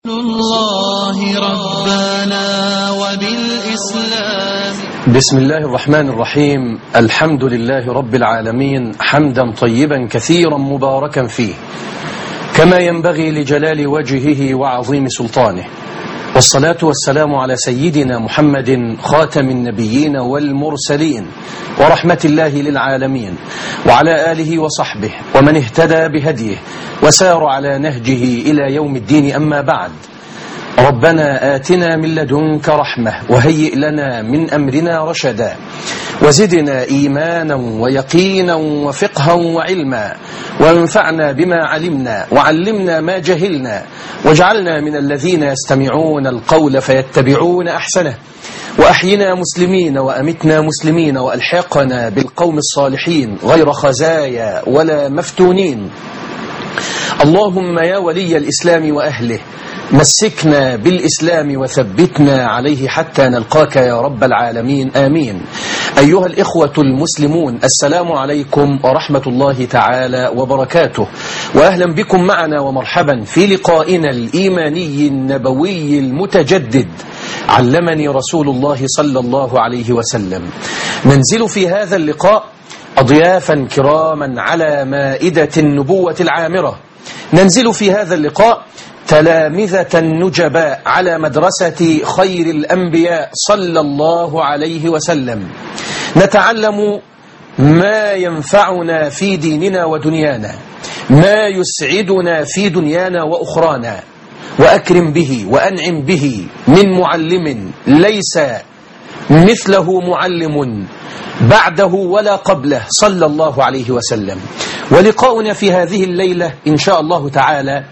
الله ربنا وبالإسلام بسم الله الرحمن الرحيم الحمد لله رب العالمين حمدا طيبا كثيرا مباركا فيه كما ينبغي لجلال وجهه وعظيم سلطانه والصلاة والسلام على سيدنا محمد خاتم النبيين والمرسلين ورحمة الله للعالمين وعلى آله وصحبه ومن اهتدى بهديه وسار على نهجه إلى يوم الدين أما بعد ربنا آتنا من لدنك رحمة وهيئ لنا من أمرنا رشدا وزدنا إيمانا ويقينا وفقها وعلما وانفعنا بما علمنا وعلمنا ما جهلنا واجعلنا من الذين يستمعون القول فيتبعون أحسنه وأحينا مسلمين وأمتنا مسلمين وألحقنا بالقوم الصالحين غير خزايا ولا مفتونين اللهم يا ولي الإسلام وأهله مسكنا بالإسلام وثبتنا عليه حتى نلقاك يا رب العالمين آمين أيها الإخوة المسلمون السلام عليكم ورحمة الله تعالى وبركاته وأهلا بكم معنا ومرحبا في لقائنا الإيماني النبوي المتجدد علمني رسول الله صلى الله عليه وسلم ننزل في هذا اللقاء أضيافا كراما على مائدة النبوة العامرة ننزل في هذا اللقاء تلامذة النجباء على مدرسة خير الأنبياء صلى الله عليه وسلم نتعلم ما ينفعنا في ديننا ودنيانا ما يسعدنا في دنيانا وأخرانا وأكرم به وأنعم به من معلم ليس مثله معلم بعده ولا قبله صلى الله عليه وسلم ولقاؤنا في هذه الليلة إن شاء الله تعالى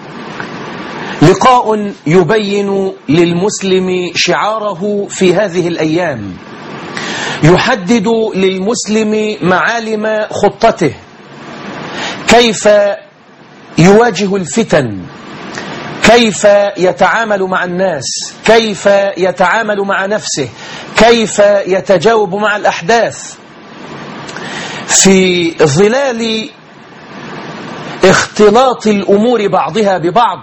لقاء يبين للمسلم شعاره في هذه الأيام يحدد للمسلم معالم خطته كيف يواجه الفتن كيف يتعامل مع الناس كيف يتعامل مع نفسه كيف يتجاوب مع الأحداث في ظلال اختلاط الأمور بعضها ببعض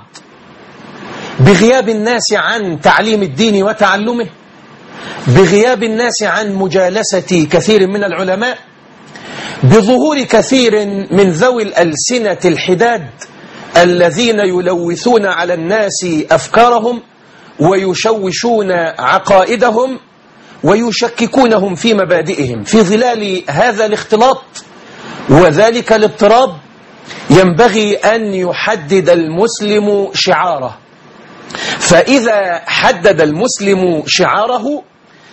بغياب الناس عن تعليم الدين وتعلمه بغياب الناس عن مجالسة كثير من العلماء بظهور كثير من ذوي الألسنة الحداد الذين يلوثون على الناس أفكارهم ويشوشون عقائدهم ويشككونهم في مبادئهم في ظلال هذا الاختلاط وذلك الاضطراب ينبغي أن يحدد المسلم شعاره فإذا حدد المسلم شعاره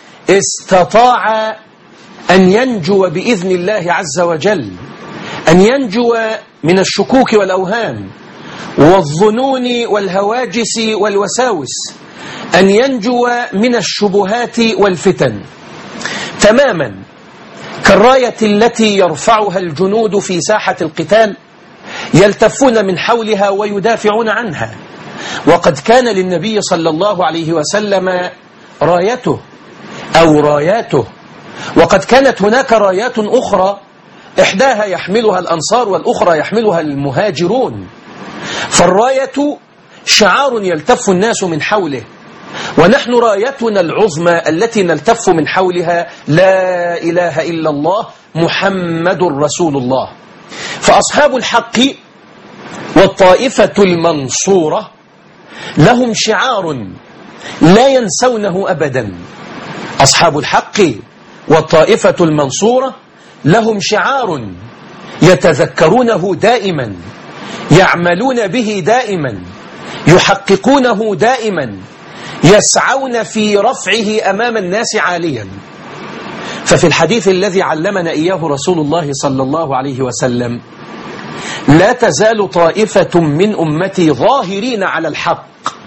استطاع أن ينجو بإذن الله عز وجل أن ينجو من الشكوك والأوهام والظنون والهواجس والوساوس أن ينجو من الشبهات والفتن تماما كالراية التي يرفعها الجنود في ساحة القتال يلتفون من حولها ويدافعون عنها وقد كان للنبي صلى الله عليه وسلم رايته أو راياته وقد كانت هناك رايات أخرى إحداها يحملها الأنصار والأخرى يحملها المهاجرون فالراية شعار يلتف الناس من حوله ونحن رايتنا العظمى التي نلتف من حولها لا إله إلا الله محمد رسول الله فأصحاب الحق والطائفة المنصورة لهم شعار لا ينسونه أبدا أصحاب الحق والطائفة المنصورة لهم شعار يتذكرونه دائما يعملون به دائما يحققونه دائما يسعون في رفعه أمام الناس عاليا ففي الحديث الذي علمنا إياه رسول الله صلى الله عليه وسلم لا تزال طائفة من أمتي ظاهرين على الحق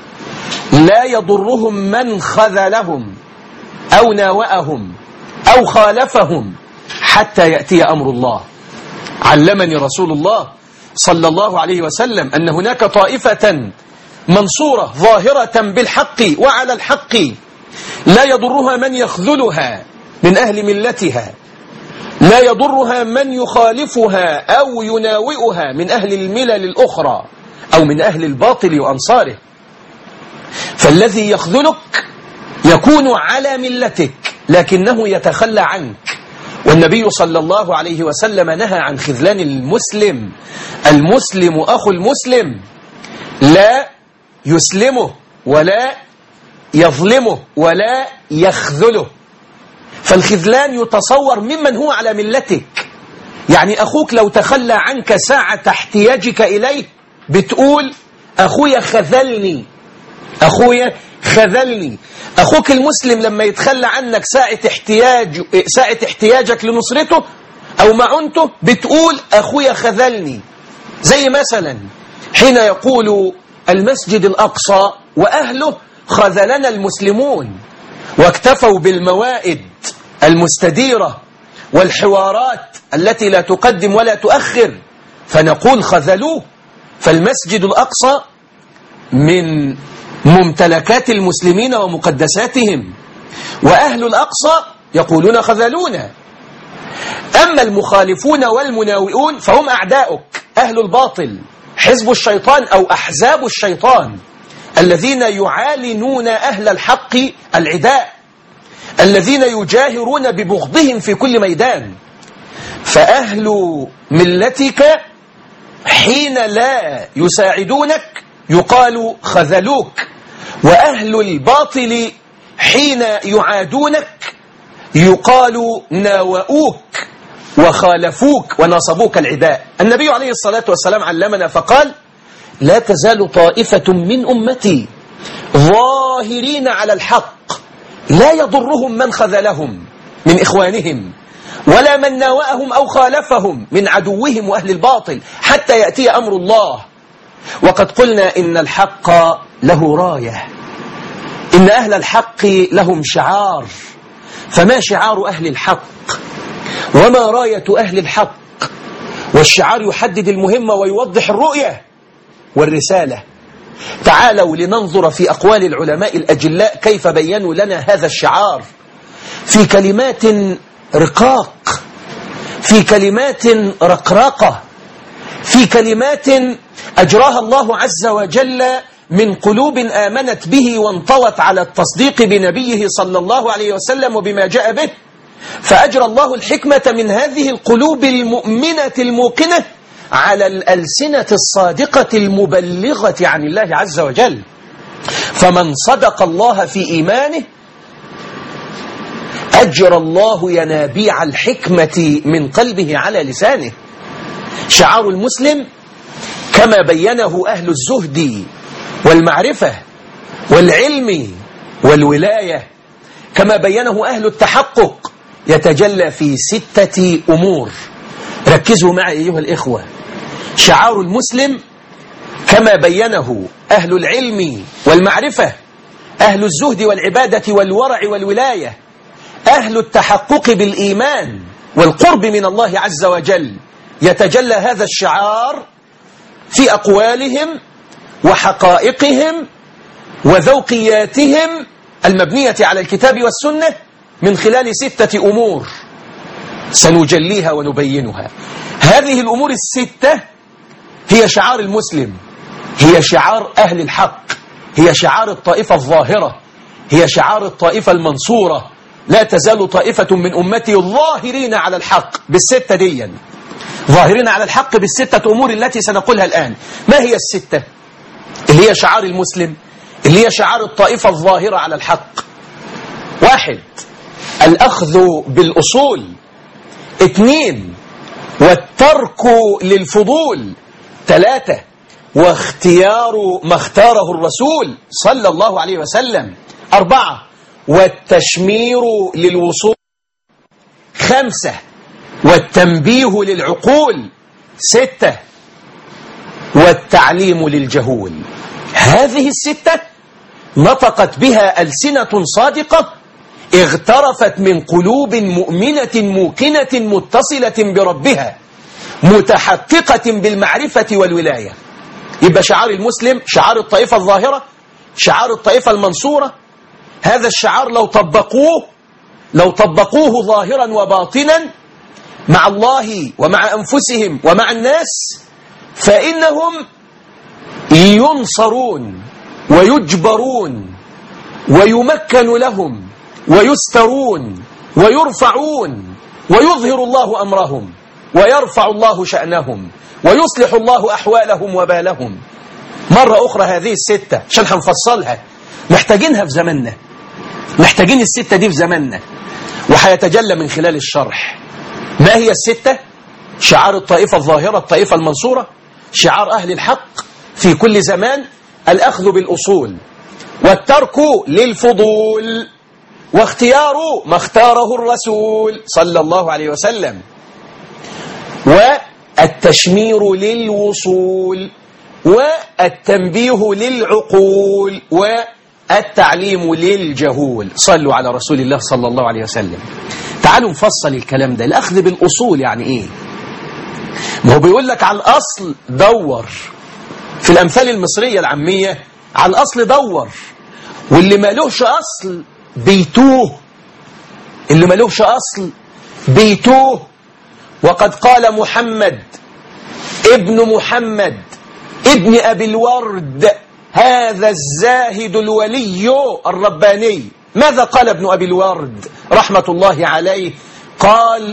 لا يضرهم من خذلهم أو ناوأهم أو خالفهم حتى يأتي أمر الله علمني رسول الله صلى الله عليه وسلم أن هناك طائفة منصورة ظاهرة بالحق وعلى الحق لا يضرها من يخذلها من أهل ملتها لا يضرها من يخالفها أو يناوئها من أهل الملل الأخرى أو من أهل الباطل وأنصاره فالذي يخذلك يكون على ملتك لكنه يتخلى عنك والنبي صلى الله عليه وسلم نهى عن خذلان المسلم المسلم أخو المسلم لا يسلمه ولا يظلمه ولا يخذله فالخذلان يتصور ممن هو على ملتك يعني أخوك لو تخلى عنك ساعة احتياجك إليه بتقول أخويا خذلني أخويا خذلني أخوك المسلم لما يتخلى عنك ساعة احتياج ساعة احتياجك لنصرته أو معونته بتقول أخويا خذلني زي مثلا حين يقول المسجد الأقصى وأهله خذلنا المسلمون واكتفوا بالموائد المستديرة والحوارات التي لا تقدم ولا تؤخر فنقول خذلوه فالمسجد الأقصى من ممتلكات المسلمين ومقدساتهم وأهل الأقصى يقولون خذلونا أما المخالفون والمناوئون فهم أعداؤك أهل الباطل حزب الشيطان أو أحزاب الشيطان الذين يعالنون أهل الحق العداء الذين يجاهرون ببغضهم في كل ميدان فأهل ملتك حين لا يساعدونك يقال خذلوك وأهل الباطل حين يعادونك يقال ناوؤوك وخالفوك ونصبوك العداء النبي عليه الصلاة والسلام علمنا فقال لا تزال طائفة من أمتي ظاهرين على الحق لا يضرهم من خذلهم من إخوانهم ولا من ناوأهم أو خالفهم من عدوهم وأهل الباطل حتى يأتي أمر الله وقد قلنا إن الحق له راية إن أهل الحق لهم شعار فما شعار أهل الحق وما راية أهل الحق والشعار يحدد المهمة ويوضح الرؤية والرسالة تعالوا لننظر في أقوال العلماء الأجلاء كيف بينوا لنا هذا الشعار في كلمات رقاق في كلمات رقراقة في كلمات أجراها الله عز وجل من قلوب آمنت به وانطوت على التصديق بنبيه صلى الله عليه وسلم وبما جاء به فأجرى الله الحكمة من هذه القلوب المؤمنة الموقنة على الألسنة الصادقة المبلغة عن الله عز وجل فمن صدق الله في إيمانه أجرى الله ينابيع الحكمة من قلبه على لسانه شعار المسلم كما بينه أهل الزهد والمعرفة والعلم والولاية كما بينه أهل التحقق يتجلى في ستة أمور ركزوا معي أيها الإخوة شعار المسلم كما بينه أهل العلم والمعرفة أهل الزهد والعبادة والورع والولاية أهل التحقق بالإيمان والقرب من الله عز وجل يتجلى هذا الشعار في أقوالهم وحقائقهم وذوقياتهم المبنية على الكتاب والسنة من خلال ستة أمور سنجليها ونبينها هذه الأمور الستة هي شعار المسلم هي شعار أهل الحق هي شعار الطائفة الظاهرة هي شعار الطائفة المنصورة لا تزال طائفة من أمتي ظاهرين على الحق بالستة ديا ظاهرين على الحق بالستة أمور التي سنقولها الآن ما هي الستة اللي هي شعار المسلم اللي هي شعار الطائفة الظاهرة على الحق واحد الأخذ بالأصول اثنين والترك للفضول ثلاثة واختيار ما اختاره الرسول صلى الله عليه وسلم أربعة والتشمير للوصول خمسة والتنبيه للعقول ستة والتعليم للجهول هذه الستة نطقت بها ألسنة صادقة اغترفت من قلوب مؤمنة موقنة متصلة بربها متحققة بالمعرفة والولاية يبقى شعار المسلم شعار الطائفة الظاهرة شعار الطائفة المنصورة هذا الشعار لو طبقوه لو طبقوه ظاهرا وباطنا مع الله ومع أنفسهم ومع الناس فإنهم ينصرون ويجبرون ويمكن لهم ويسترون ويرفعون ويظهر الله أمرهم ويرفع الله شأنهم ويصلح الله أحوالهم وبالهم مرة أخرى هذه الستة عشان هنفصلها محتاجينها في زماننا محتاجين الستة دي في زماننا وهيتجلى من خلال الشرح ما هي الستة؟ شعار الطائفة الظاهرة الطائفة المنصورة شعار أهل الحق في كل زمان الأخذ بالأصول والترك للفضول واختيار ما اختاره الرسول صلى الله عليه وسلم والتشمير للوصول والتنبيه للعقول والتعليم للجهول صلوا على رسول الله صلى الله عليه وسلم تعالوا نفصل الكلام ده الأخذ بالأصول يعني إيه ما هو بيقول لك على الأصل دور في الأمثال المصرية العامية على الأصل دور واللي مالوش أصل بيتوه اللي مالوش أصل بيتوه وقد قال محمد ابن محمد ابن أبي الورد هذا الزاهد الولي الرباني ماذا قال ابن أبي الورد رحمة الله عليه قال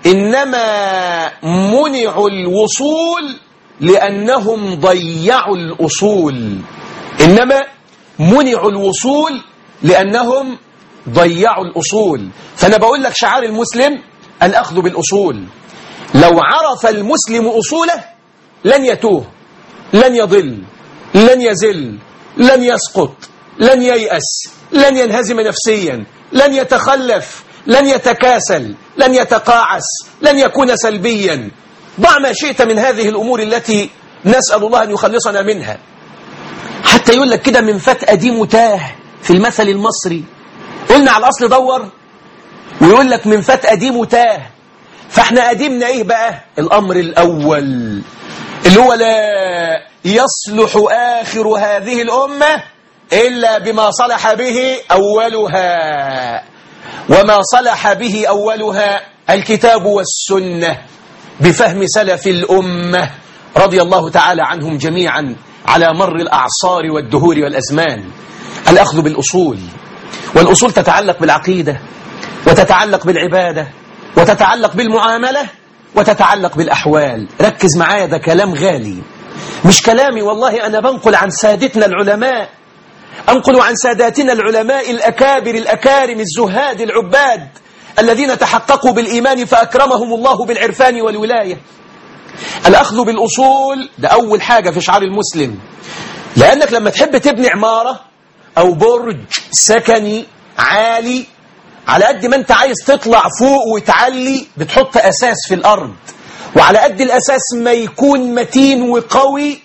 إنما منعوا الوصول لأنهم ضيعوا الأصول إنما منعوا الوصول لأنهم ضيعوا الأصول فأنا بقول لك شعار المسلم الأخذ بالأصول لو عرف المسلم أصوله لن يتوه لن يضل لن يزل لن يسقط لن ييأس لن ينهزم نفسيا لن يتخلف لن يتكاسل لن يتقاعس لن يكون سلبيا ضع ما شئت من هذه الأمور التي نسأل الله أن يخلصنا منها حتى يقول لك كده من فتأة دي متاه في المثل المصري قلنا على الأصل دور ويقول لك من فتأة دي متاه فاحنا قديمنا ايه بقى الأمر الأول اللي هو لا يصلح آخر هذه الأمة إلا بما صلح به أولها وما صلح به أولها الكتاب والسنة بفهم سلف الأمة رضي الله تعالى عنهم جميعا على مر الأعصار والدهور والأزمان الأخذ بالأصول والأصول تتعلق بالعقيدة وتتعلق بالعبادة وتتعلق بالمعاملة وتتعلق بالأحوال ركز معايا ده كلام غالي مش كلامي والله أنا بنقل عن سادتنا العلماء أنقل عن ساداتنا العلماء الأكابر الأكارم الزهاد العباد الذين تحققوا بالإيمان فأكرمهم الله بالعرفان والولاية الأخذ بالأصول ده أول حاجة في شعار المسلم لأنك لما تحب تبني عمارة أو برج سكني عالي على قد ما أنت عايز تطلع فوق وتعلي بتحط أساس في الأرض وعلى قد الأساس ما يكون متين وقوي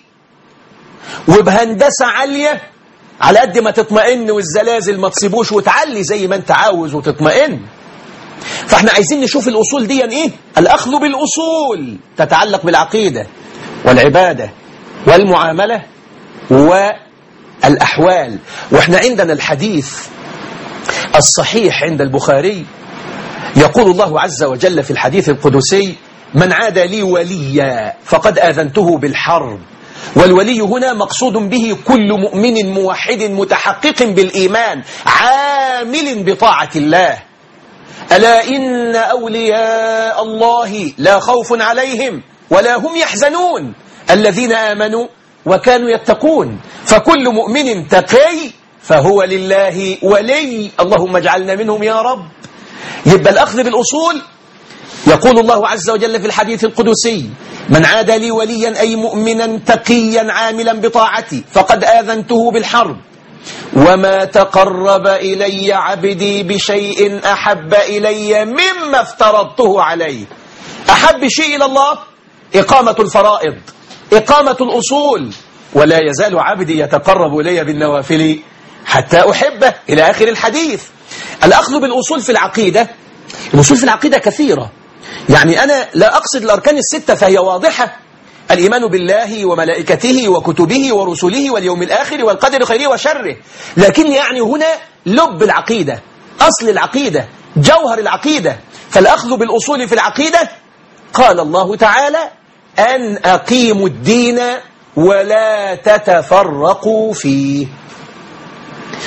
وبهندسة عالية على قد ما تطمئن والزلازل ما تصيبوش وتعلي زي ما أنت عاوز وتطمئن فاحنا عايزين نشوف الأصول دي ايه الأخذ بالأصول تتعلق بالعقيدة والعبادة والمعاملة والأحوال واحنا عندنا الحديث الصحيح عند البخاري يقول الله عز وجل في الحديث القدسي من عاد لي وليا فقد آذنته بالحرب والولي هنا مقصود به كل مؤمن موحد متحقق بالإيمان عامل بطاعة الله ألا إن أولياء الله لا خوف عليهم ولا هم يحزنون الذين آمنوا وكانوا يتقون فكل مؤمن تقي فهو لله ولي اللهم اجعلنا منهم يا رب يبقى الأخذ بالأصول يقول الله عز وجل في الحديث القدسي من عاد لي وليا أي مؤمنا تقيا عاملا بطاعتي فقد آذنته بالحرب وما تقرب إلي عبدي بشيء أحب إلي مما افترضته عليه أحب شيء إلى الله إقامة الفرائض إقامة الأصول ولا يزال عبدي يتقرب إلي بالنوافل حتى أحبه إلى آخر الحديث الأخذ بالأصول في العقيدة الأصول في العقيدة كثيرة يعني أنا لا أقصد الأركان الستة فهي واضحة الإيمان بالله وملائكته وكتبه ورسله واليوم الآخر والقدر خيره وشره لكن يعني هنا لب العقيدة أصل العقيدة جوهر العقيدة فالأخذ بالأصول في العقيدة قال الله تعالى أن أقيموا الدين ولا تتفرقوا فيه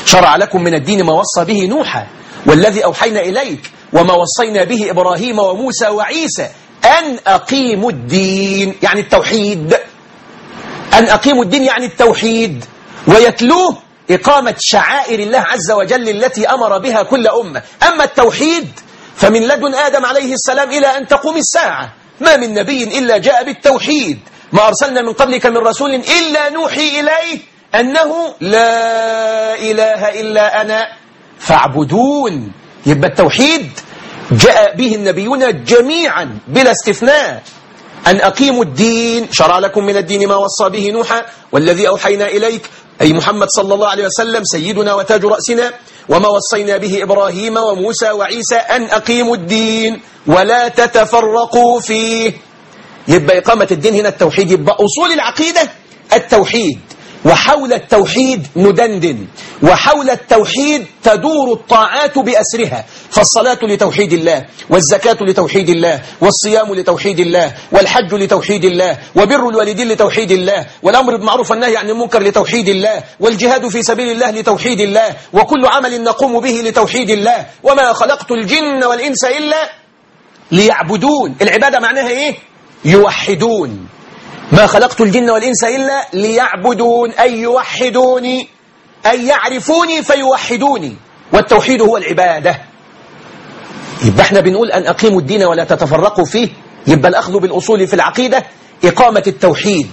شرع لكم من الدين ما وصى به نوحا والذي أوحينا إليك وما وصينا به إبراهيم وموسى وعيسى أن أقيموا الدين يعني التوحيد أن أقيموا الدين يعني التوحيد ويتلوه إقامة شعائر الله عز وجل التي أمر بها كل أمة أما التوحيد فمن لدن آدم عليه السلام إلى أن تقوم الساعة ما من نبي إلا جاء بالتوحيد ما أرسلنا من قبلك من رسول إلا نوحي إليه أنه لا إله إلا أنا فاعبدون يبقى التوحيد جاء به النبيون جميعا بلا استثناء أن أقيموا الدين شرع لكم من الدين ما وصى به نوحا والذي أوحينا إليك أي محمد صلى الله عليه وسلم سيدنا وتاج رأسنا وما وصينا به إبراهيم وموسى وعيسى أن أقيموا الدين ولا تتفرقوا فيه يبقى إقامة الدين هنا التوحيد يبقى أصول العقيدة التوحيد وحول التوحيد ندندن وحول التوحيد تدور الطاعات بأسرها فالصلاة لتوحيد الله والزكاة لتوحيد الله والصيام لتوحيد الله والحج لتوحيد الله وبر الوالدين لتوحيد الله والأمر بالمعروف والنهي عن المنكر لتوحيد الله والجهاد في سبيل الله لتوحيد الله وكل عمل نقوم به لتوحيد الله وما خلقت الجن والإنس إلا ليعبدون العبادة معناها إيه؟ يوحدون ما خلقت الجن والإنس إلا ليعبدون أي يوحدوني أي يعرفوني فيوحدوني والتوحيد هو العبادة يبقى احنا بنقول أن أقيموا الدين ولا تتفرقوا فيه يبقى الأخذ بالأصول في العقيدة إقامة التوحيد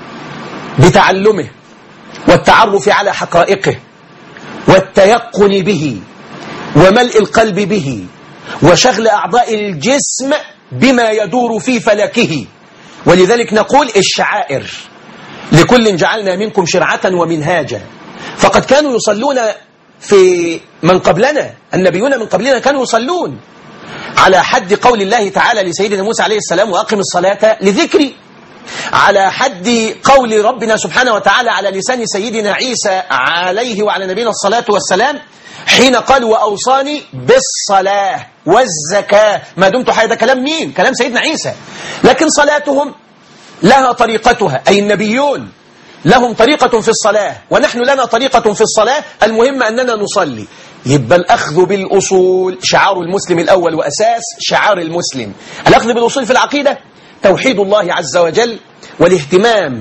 بتعلمه والتعرف على حقائقه والتيقن به وملء القلب به وشغل أعضاء الجسم بما يدور في فلكه ولذلك نقول الشعائر لكل جعلنا منكم شرعة ومنهاجا فقد كانوا يصلون في من قبلنا النبيون من قبلنا كانوا يصلون على حد قول الله تعالى لسيدنا موسى عليه السلام وأقم الصلاة لذكري على حد قول ربنا سبحانه وتعالى على لسان سيدنا عيسى عليه وعلى نبينا الصلاة والسلام حين قال وأوصاني بالصلاة والزكاة ما دمت حي ده كلام مين؟ كلام سيدنا عيسى لكن صلاتهم لها طريقتها أي النبيون لهم طريقة في الصلاة ونحن لنا طريقة في الصلاة المهم أننا نصلي يبقى الأخذ بالأصول شعار المسلم الأول وأساس شعار المسلم الأخذ بالأصول في العقيدة توحيد الله عز وجل والاهتمام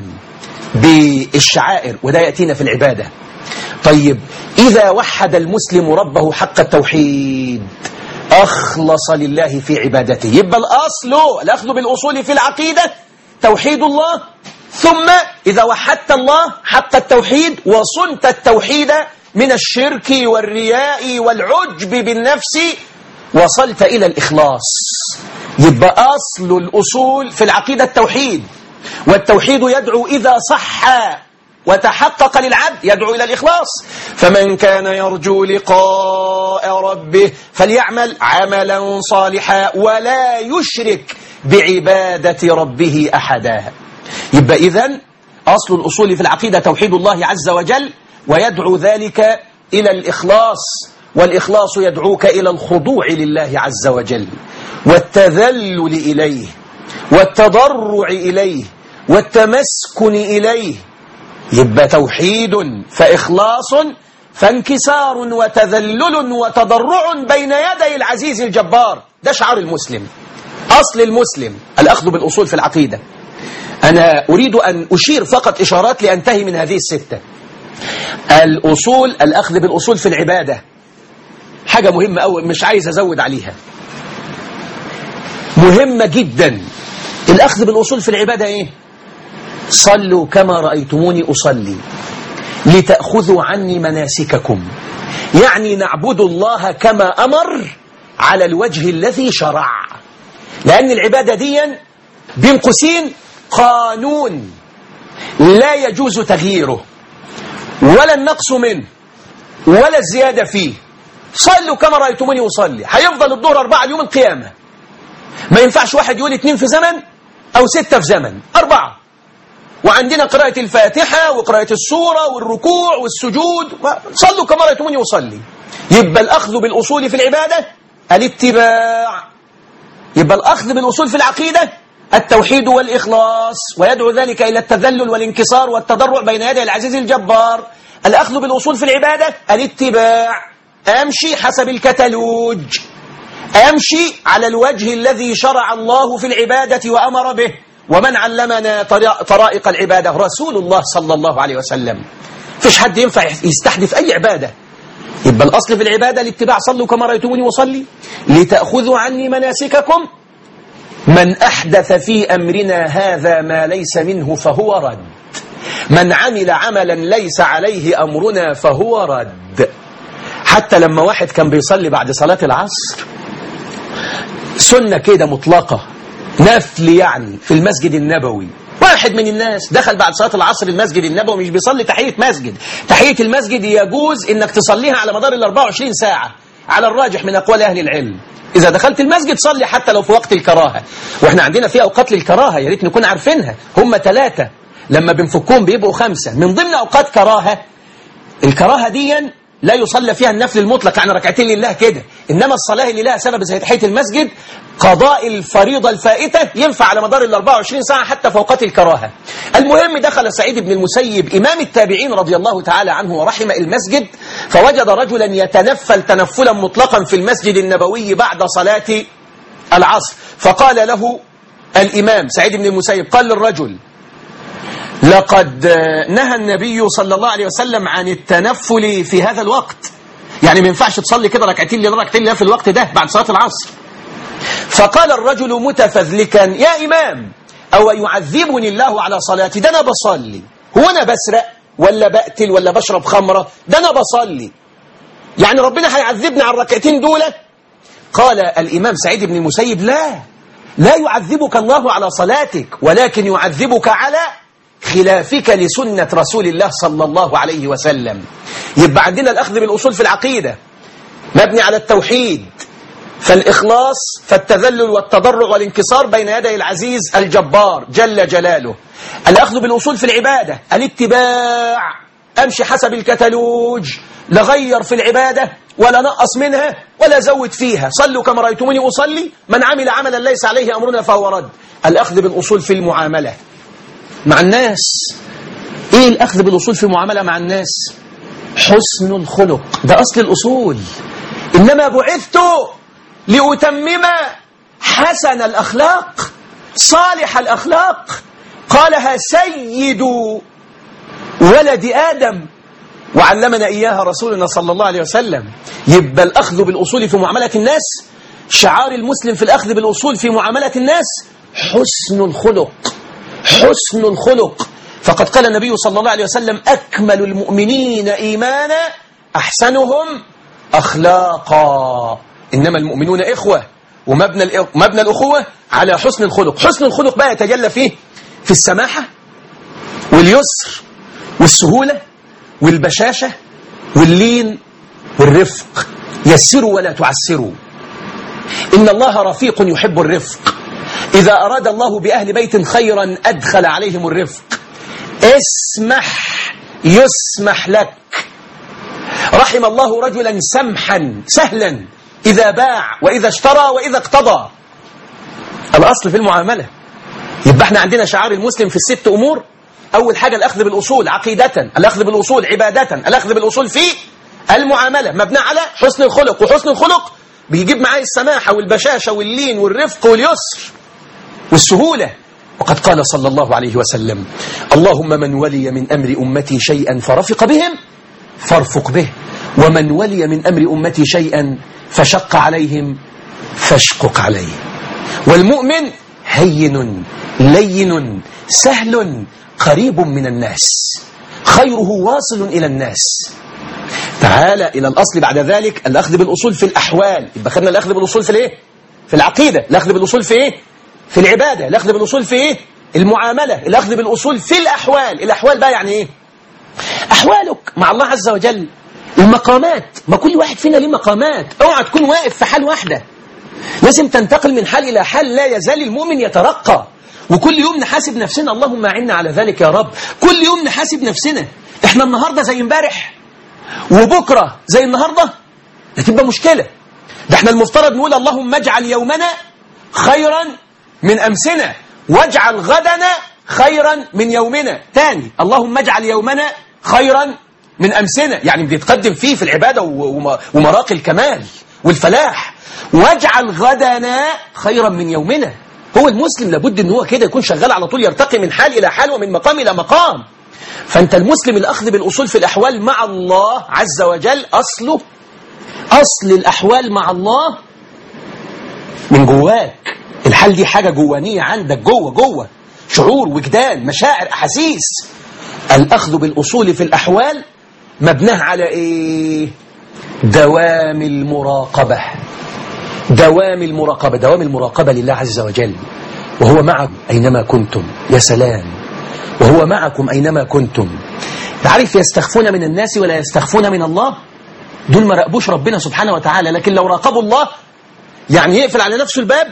بالشعائر وده يأتينا في العبادة طيب إذا وحد المسلم ربه حق التوحيد أخلص لله في عبادته يبقى الأصل الأخذ بالأصول في العقيدة توحيد الله ثم إذا وحدت الله حق التوحيد وصنت التوحيد من الشرك والرياء والعجب بالنفس وصلت إلى الإخلاص يبقى أصل الأصول في العقيدة التوحيد والتوحيد يدعو إذا صح وتحقق للعبد يدعو إلى الإخلاص فمن كان يرجو لقاء ربه فليعمل عملا صالحا ولا يشرك بعبادة ربه أحدا يبقى إذن أصل الأصول في العقيدة توحيد الله عز وجل ويدعو ذلك إلى الإخلاص والإخلاص يدعوك إلى الخضوع لله عز وجل والتذلل إليه والتضرع إليه والتمسكن إليه يبقى توحيد فإخلاص فانكسار وتذلل وتضرع بين يدي العزيز الجبار ده شعار المسلم أصل المسلم الأخذ بالأصول في العقيدة أنا أريد أن أشير فقط إشارات لأنتهي من هذه الستة الأصول الأخذ بالأصول في العبادة حاجة مهمة أو مش عايز أزود عليها مهمة جدا الأخذ بالأصول في العبادة إيه صلوا كما رأيتموني أصلي لتأخذوا عني مناسككم يعني نعبد الله كما أمر على الوجه الذي شرع لأن العبادة دي بين قوسين قانون لا يجوز تغييره ولا النقص منه ولا الزيادة فيه صلوا كما رأيتموني أصلي هيفضل الظهر أربعة اليوم القيامة ما ينفعش واحد يقول اتنين في زمن أو ستة في زمن أربعة وعندنا قراءة الفاتحة وقراءة السورة والركوع والسجود صلوا كما رأيتموني أصلي يبقى الأخذ بالأصول في العبادة الاتباع يبقى الأخذ بالأصول في العقيدة التوحيد والإخلاص ويدعو ذلك إلى التذلل والانكسار والتضرع بين يدي العزيز الجبار الأخذ بالأصول في العبادة الاتباع أمشي حسب الكتالوج أمشي على الوجه الذي شرع الله في العبادة وأمر به ومن علمنا طرائق العبادة رسول الله صلى الله عليه وسلم فيش حد ينفع يستحدث أي عبادة يبقى الأصل في العبادة الاتباع صلوا كما رأيتموني وصلي لتأخذوا عني مناسككم من أحدث في أمرنا هذا ما ليس منه فهو رد من عمل عملا ليس عليه أمرنا فهو رد حتى لما واحد كان بيصلي بعد صلاة العصر سنة كده مطلقة نفل يعني في المسجد النبوي واحد من الناس دخل بعد صلاة العصر المسجد النبوي مش بيصلي تحية مسجد تحية المسجد يجوز انك تصليها على مدار ال 24 ساعة على الراجح من أقوال أهل العلم إذا دخلت المسجد صلي حتى لو في وقت الكراهة وإحنا عندنا في أوقات للكراهة يا ريت نكون عارفينها هم ثلاثة لما بنفكهم بيبقوا خمسة من ضمن أوقات كراهة الكراهة ديا لا يصلى فيها النفل المطلق يعني ركعتين لله كده إنما الصلاة اللي لها سبب زي تحية المسجد قضاء الفريضة الفائتة ينفع على مدار ال 24 ساعة حتى في أوقات الكراهة المهم دخل سعيد بن المسيب إمام التابعين رضي الله تعالى عنه ورحم المسجد فوجد رجلا يتنفل تنفلا مطلقا في المسجد النبوي بعد صلاة العصر فقال له الإمام سعيد بن المسيب قال للرجل لقد نهى النبي صلى الله عليه وسلم عن التنفل في هذا الوقت يعني ما ينفعش تصلي كده ركعتين لله ركعتين لله في الوقت ده بعد صلاة العصر فقال الرجل متفذلكا يا إمام أو يعذبني الله على صلاتي ده أنا بصلي هو أنا بسرق ولا بقتل ولا بشرب خمرة ده أنا بصلي يعني ربنا هيعذبني على الركعتين دول قال الإمام سعيد بن المسيب لا لا يعذبك الله على صلاتك ولكن يعذبك على خلافك لسنة رسول الله صلى الله عليه وسلم يبقى عندنا الأخذ بالأصول في العقيدة مبني على التوحيد فالإخلاص فالتذلل والتضرع والانكسار بين يدي العزيز الجبار جل جلاله الأخذ بالأصول في العبادة الاتباع أمشي حسب الكتالوج لا غير في العبادة ولا نقص منها ولا زود فيها صلوا كما رأيتموني أصلي من عمل عملا ليس عليه أمرنا فهو رد الأخذ بالأصول في المعاملة مع الناس إيه الأخذ بالأصول في المعاملة مع الناس حسن الخلق ده أصل الأصول إنما بعثت لأتمم حسن الأخلاق صالح الأخلاق قالها سيد ولد آدم وعلمنا إياها رسولنا صلى الله عليه وسلم يبقى الأخذ بالأصول في معاملة الناس شعار المسلم في الأخذ بالأصول في معاملة الناس حسن الخلق حسن الخلق فقد قال النبي صلى الله عليه وسلم أكمل المؤمنين إيمانا أحسنهم أخلاقا إنما المؤمنون إخوة ومبنى مبنى الأخوة على حسن الخلق حسن الخلق بقى يتجلى فيه في السماحة واليسر والسهولة والبشاشة واللين والرفق يسروا ولا تعسروا إن الله رفيق يحب الرفق إذا أراد الله بأهل بيت خيرا أدخل عليهم الرفق اسمح يسمح لك رحم الله رجلا سمحا سهلا إذا باع وإذا اشترى وإذا اقتضى الأصل في المعاملة يبقى احنا عندنا شعار المسلم في الست أمور أول حاجة الأخذ بالأصول عقيدة الأخذ بالأصول عبادة الأخذ بالأصول في المعاملة مبنى على حسن الخلق وحسن الخلق بيجيب معاه السماحة والبشاشة واللين والرفق واليسر والسهولة وقد قال صلى الله عليه وسلم اللهم من ولي من أمر أمتي شيئا فرفق بهم فارفق به ومن ولي من أمر أمتي شيئا فشق عليهم فاشقق عليه والمؤمن هين لين سهل قريب من الناس خيره واصل إلى الناس تعال إلى الأصل بعد ذلك الأخذ بالأصول في الأحوال يبقى خدنا الأخذ بالأصول في الإيه؟ في العقيدة الأخذ بالأصول في إيه؟ في العبادة الأخذ بالأصول في إيه؟ المعاملة الأخذ بالأصول في الأحوال الأحوال بقى يعني إيه؟ أحوالك مع الله عز وجل المقامات ما كل واحد فينا ليه مقامات اوعى تكون واقف في حال واحدة لازم تنتقل من حال إلى حال لا يزال المؤمن يترقى وكل يوم نحاسب نفسنا اللهم أعنا على ذلك يا رب كل يوم نحاسب نفسنا احنا النهاردة زي امبارح وبكرة زي النهاردة هتبقى مشكلة ده احنا المفترض نقول اللهم اجعل يومنا خيرا من أمسنا واجعل غدنا خيرا من يومنا تاني اللهم اجعل يومنا خيرا من أمسنا يعني بيتقدم فيه في العبادة و- ومراقي الكمال والفلاح واجعل غدنا خيرا من يومنا هو المسلم لابد ان هو كده يكون شغال على طول يرتقي من حال إلى حال ومن مقام إلى مقام فأنت المسلم الأخذ بالأصول في الأحوال مع الله عز وجل أصله أصل الأحوال مع الله من جواك الحال دي حاجة جوانية عندك جوه جوه شعور وجدان مشاعر أحاسيس الأخذ بالأصول في الأحوال مبناه على إيه دوام المراقبة دوام المراقبة دوام المراقبة لله عز وجل وهو معكم أينما كنتم يا سلام وهو معكم أينما كنتم تعرف يستخفون من الناس ولا يستخفون من الله دول ما راقبوش ربنا سبحانه وتعالى لكن لو راقبوا الله يعني يقفل على نفسه الباب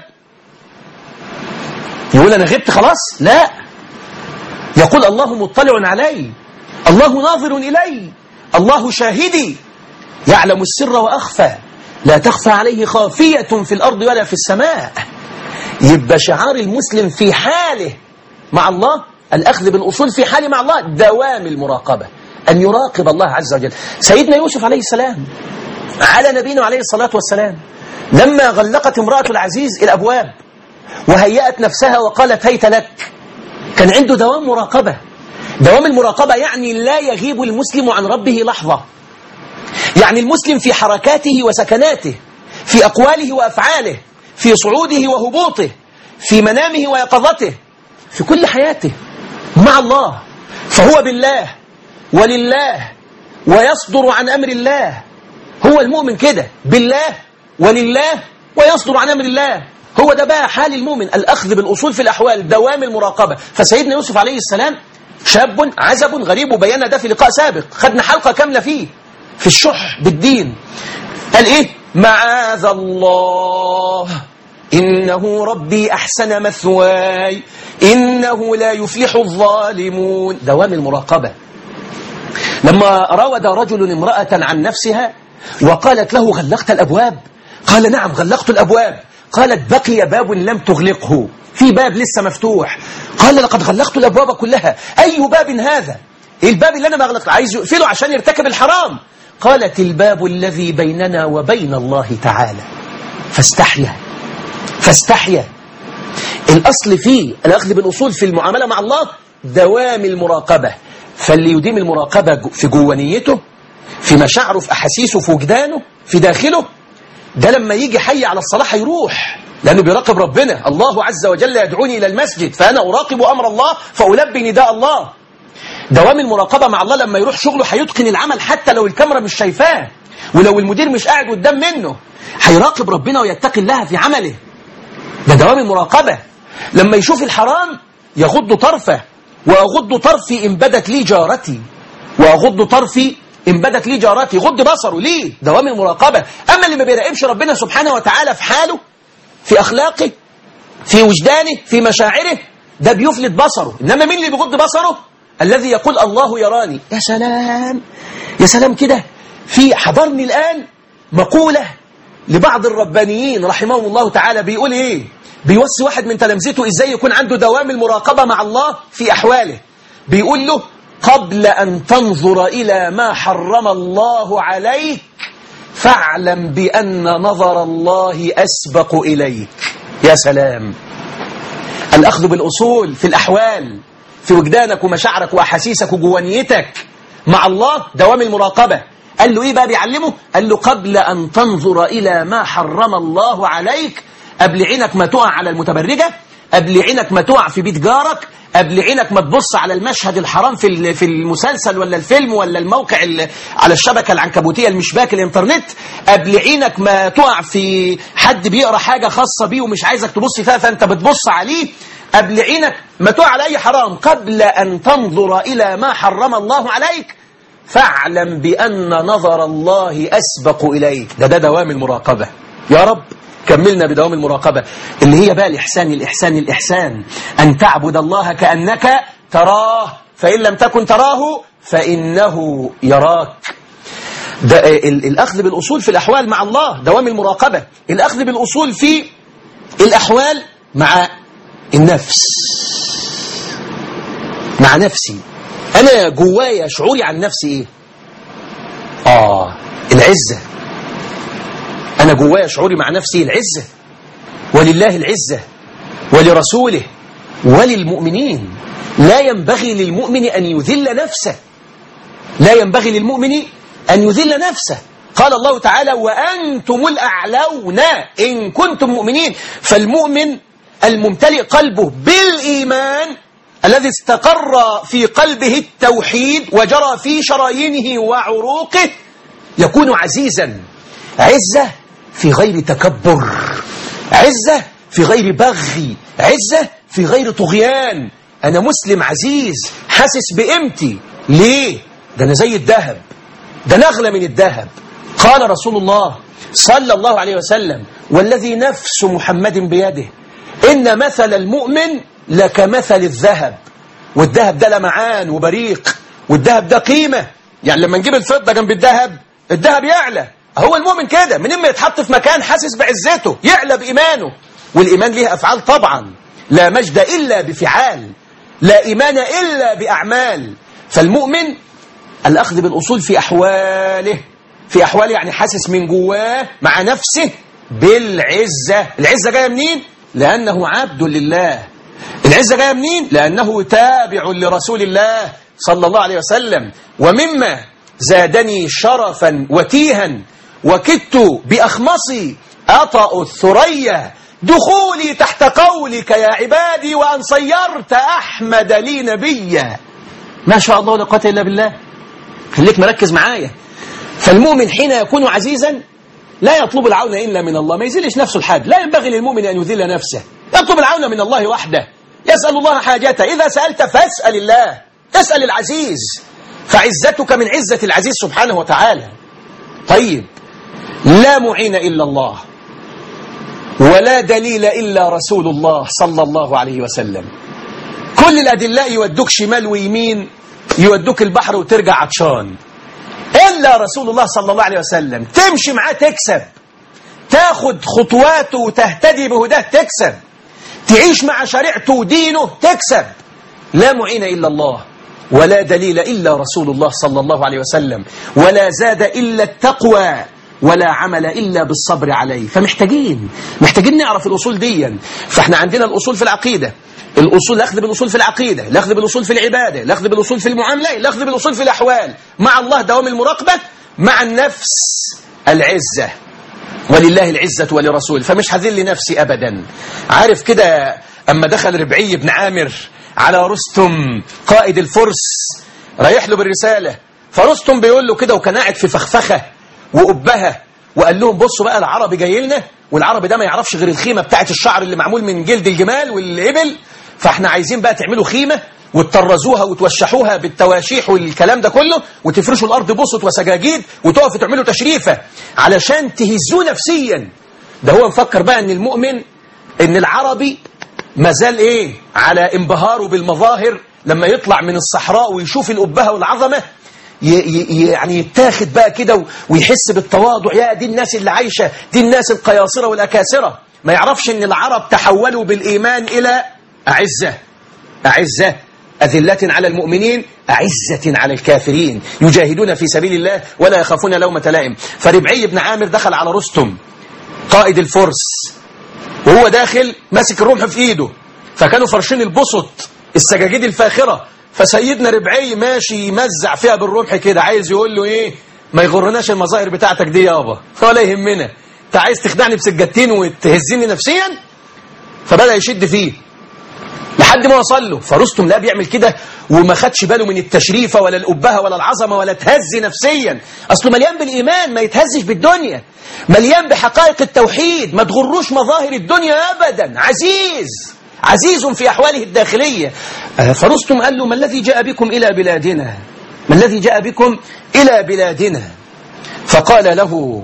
يقول أنا غبت خلاص لا يقول الله مطلع علي الله ناظر إلي الله شاهدي يعلم السر وأخفى لا تخفى عليه خافية في الأرض ولا في السماء يبقى شعار المسلم في حاله مع الله الأخذ بالأصول في حاله مع الله دوام المراقبة أن يراقب الله عز وجل سيدنا يوسف عليه السلام على نبينا عليه الصلاة والسلام لما غلقت امرأة العزيز الأبواب وهيأت نفسها وقالت هيت لك كان عنده دوام مراقبة دوام المراقبة يعني لا يغيب المسلم عن ربه لحظة يعني المسلم في حركاته وسكناته في أقواله وأفعاله في صعوده وهبوطه في منامه ويقظته في كل حياته مع الله فهو بالله ولله ويصدر عن أمر الله هو المؤمن كده بالله ولله ويصدر عن أمر الله هو ده بقى حال المؤمن الأخذ بالأصول في الأحوال دوام المراقبة فسيدنا يوسف عليه السلام شاب عزب غريب وبينا ده في لقاء سابق خدنا حلقة كاملة فيه في الشح بالدين قال إيه معاذ الله إنه ربي أحسن مثواي إنه لا يفلح الظالمون دوام المراقبة لما راود رجل امرأة عن نفسها وقالت له غلقت الأبواب قال نعم غلقت الأبواب قالت بقي باب لم تغلقه في باب لسه مفتوح قال لقد غلقت الأبواب كلها أي باب هذا إيه الباب اللي أنا ما غلقته عايز يقفله عشان يرتكب الحرام قالت الباب الذي بيننا وبين الله تعالى فاستحيا فاستحيا الأصل فيه الأخذ بالأصول في المعاملة مع الله دوام المراقبة فاللي يديم المراقبة في جوانيته في مشاعره في أحاسيسه في وجدانه في داخله ده لما يجي حي على الصلاة هيروح لأنه بيراقب ربنا الله عز وجل يدعوني إلى المسجد فأنا أراقب أمر الله فألبي نداء الله دوام المراقبة مع الله لما يروح شغله هيتقن العمل حتى لو الكاميرا مش شايفاه ولو المدير مش قاعد قدام منه هيراقب ربنا ويتقي الله في عمله ده دوام المراقبة لما يشوف الحرام يغض طرفه وأغض طرفي إن بدت لي جارتي وأغض طرفي إن بدت لي جارتي غض بصره ليه دوام المراقبة أما اللي ما بيراقبش ربنا سبحانه وتعالى في حاله في أخلاقه في وجدانه في مشاعره ده بيفلت بصره إنما مين اللي بيغض بصره الذي يقول الله يراني يا سلام يا سلام كده في حضرني الآن مقولة لبعض الربانيين رحمهم الله تعالى بيقول إيه بيوصي واحد من تلامذته إزاي يكون عنده دوام المراقبة مع الله في أحواله بيقول له قبل أن تنظر إلى ما حرم الله عليك فاعلم بأن نظر الله أسبق إليك يا سلام الأخذ بالأصول في الأحوال في وجدانك ومشاعرك وأحاسيسك وجوانيتك مع الله دوام المراقبة قال له إيه بقى بيعلمه قال له قبل أن تنظر إلى ما حرم الله عليك قبل عينك ما تقع على المتبرجة قبل عينك ما تقع في بيت جارك قبل عينك ما تبص على المشهد الحرام في في المسلسل ولا الفيلم ولا الموقع على الشبكة العنكبوتية المشباك الانترنت قبل عينك ما تقع في حد بيقرا حاجة خاصة بيه ومش عايزك تبص فيها فانت بتبص عليه قبل عينك ما تقع على أي حرام قبل أن تنظر إلى ما حرم الله عليك فاعلم بأن نظر الله أسبق إليك ده ده دوام المراقبة يا رب كملنا بدوام المراقبة اللي هي بقى الإحسان الإحسان الإحسان أن تعبد الله كأنك تراه فإن لم تكن تراه فإنه يراك ده الأخذ بالأصول في الأحوال مع الله دوام المراقبة الأخذ بالأصول في الأحوال مع النفس مع نفسي أنا جوايا شعوري عن نفسي إيه العزة أنا جوايا شعوري مع نفسي العزة ولله العزة ولرسوله وللمؤمنين لا ينبغي للمؤمن أن يذل نفسه لا ينبغي للمؤمن أن يذل نفسه قال الله تعالى وأنتم الأعلون إن كنتم مؤمنين فالمؤمن الممتلئ قلبه بالإيمان الذي استقر في قلبه التوحيد وجرى في شرايينه وعروقه يكون عزيزا عزة في غير تكبر عزة في غير بغي عزة في غير طغيان أنا مسلم عزيز حاسس بقيمتي ليه؟ ده أنا زي الذهب ده نغلى من الذهب قال رسول الله صلى الله عليه وسلم والذي نفس محمد بيده إن مثل المؤمن لكمثل الذهب والذهب ده لمعان وبريق والذهب ده قيمة يعني لما نجيب الفضة جنب الذهب الذهب يعلى هو المؤمن كده من إما يتحط في مكان حاسس بعزته يعلى بإيمانه والإيمان ليه أفعال طبعا لا مجد إلا بفعال لا إيمان إلا بأعمال فالمؤمن الأخذ بالأصول في أحواله في أحواله يعني حاسس من جواه مع نفسه بالعزة العزة جاية منين؟ لأنه عبد لله العزة جاية منين؟ لأنه تابع لرسول الله صلى الله عليه وسلم ومما زادني شرفا وتيها وكدت بأخمصي أطأ الثريا دخولي تحت قولك يا عبادي وأن صيرت أحمد لي نبيا ما شاء الله لا قوة إلا بالله خليك مركز معايا فالمؤمن حين يكون عزيزا لا يطلب العون إلا من الله ما يزلش نفسه الحد لا ينبغي للمؤمن أن يذل نفسه يطلب العون من الله وحده يسأل الله حاجته إذا سألت فاسأل الله اسأل العزيز فعزتك من عزة العزيز سبحانه وتعالى طيب لا معين إلا الله ولا دليل إلا رسول الله صلى الله عليه وسلم كل الأدلاء يودوك شمال ويمين يودوك البحر وترجع عطشان إلا رسول الله صلى الله عليه وسلم تمشي معاه تكسب تاخد خطواته وتهتدي بهداه تكسب تعيش مع شريعته ودينه تكسب لا معين إلا الله ولا دليل إلا رسول الله صلى الله عليه وسلم ولا زاد إلا التقوى ولا عمل إلا بالصبر عليه فمحتاجين محتاجين نعرف الأصول دي فاحنا عندنا الأصول في العقيدة الأصول الأخذ بالأصول في العقيدة الأخذ بالأصول في العبادة الأخذ بالأصول في المعاملة الأخذ بالأصول في الأحوال مع الله دوام المراقبة مع النفس العزة ولله العزة ولرسول فمش هذل نفسي أبدا عارف كده أما دخل ربعي بن عامر على رستم قائد الفرس رايح له بالرسالة فرستم بيقول له كده وكان قاعد في فخفخة وقبها وقال لهم بصوا بقى العربي جاي لنا والعربي ده ما يعرفش غير الخيمة بتاعت الشعر اللي معمول من جلد الجمال والإبل فاحنا عايزين بقى تعملوا خيمة وتطرزوها وتوشحوها بالتواشيح والكلام ده كله وتفرشوا الأرض بسط وسجاجيد وتقفوا تعملوا تشريفة علشان تهزوه نفسيا ده هو مفكر بقى ان المؤمن ان العربي مازال ايه على انبهاره بالمظاهر لما يطلع من الصحراء ويشوف الأبهة والعظمة يعني يتاخد بقى كده ويحس بالتواضع يا دي الناس اللي عايشة دي الناس القياصرة والأكاسرة ما يعرفش ان العرب تحولوا بالإيمان إلى أعزة أعزة أذلة على المؤمنين أعزة على الكافرين يجاهدون في سبيل الله ولا يخافون لومة لائم فربعي بن عامر دخل على رستم قائد الفرس وهو داخل ماسك الرمح في ايده فكانوا فرشين البسط السجاجيد الفاخرة فسيدنا ربعي ماشي يمزع فيها بالرمح كده عايز يقول له ايه ما يغرناش المظاهر بتاعتك دي يابا ولا يهمنا انت عايز تخدعني بسجادتين وتهزني نفسيا فبدأ يشد فيه لحد ما وصل له فرستم لا بيعمل كده وما خدش باله من التشريفه ولا الأبهة ولا العظمه ولا تهز نفسيا اصله مليان بالايمان ما يتهزش بالدنيا مليان بحقائق التوحيد ما تغروش مظاهر الدنيا ابدا عزيز عزيز في احواله الداخليه فرستم قال له ما الذي جاء بكم الى بلادنا ما الذي جاء بكم الى بلادنا فقال له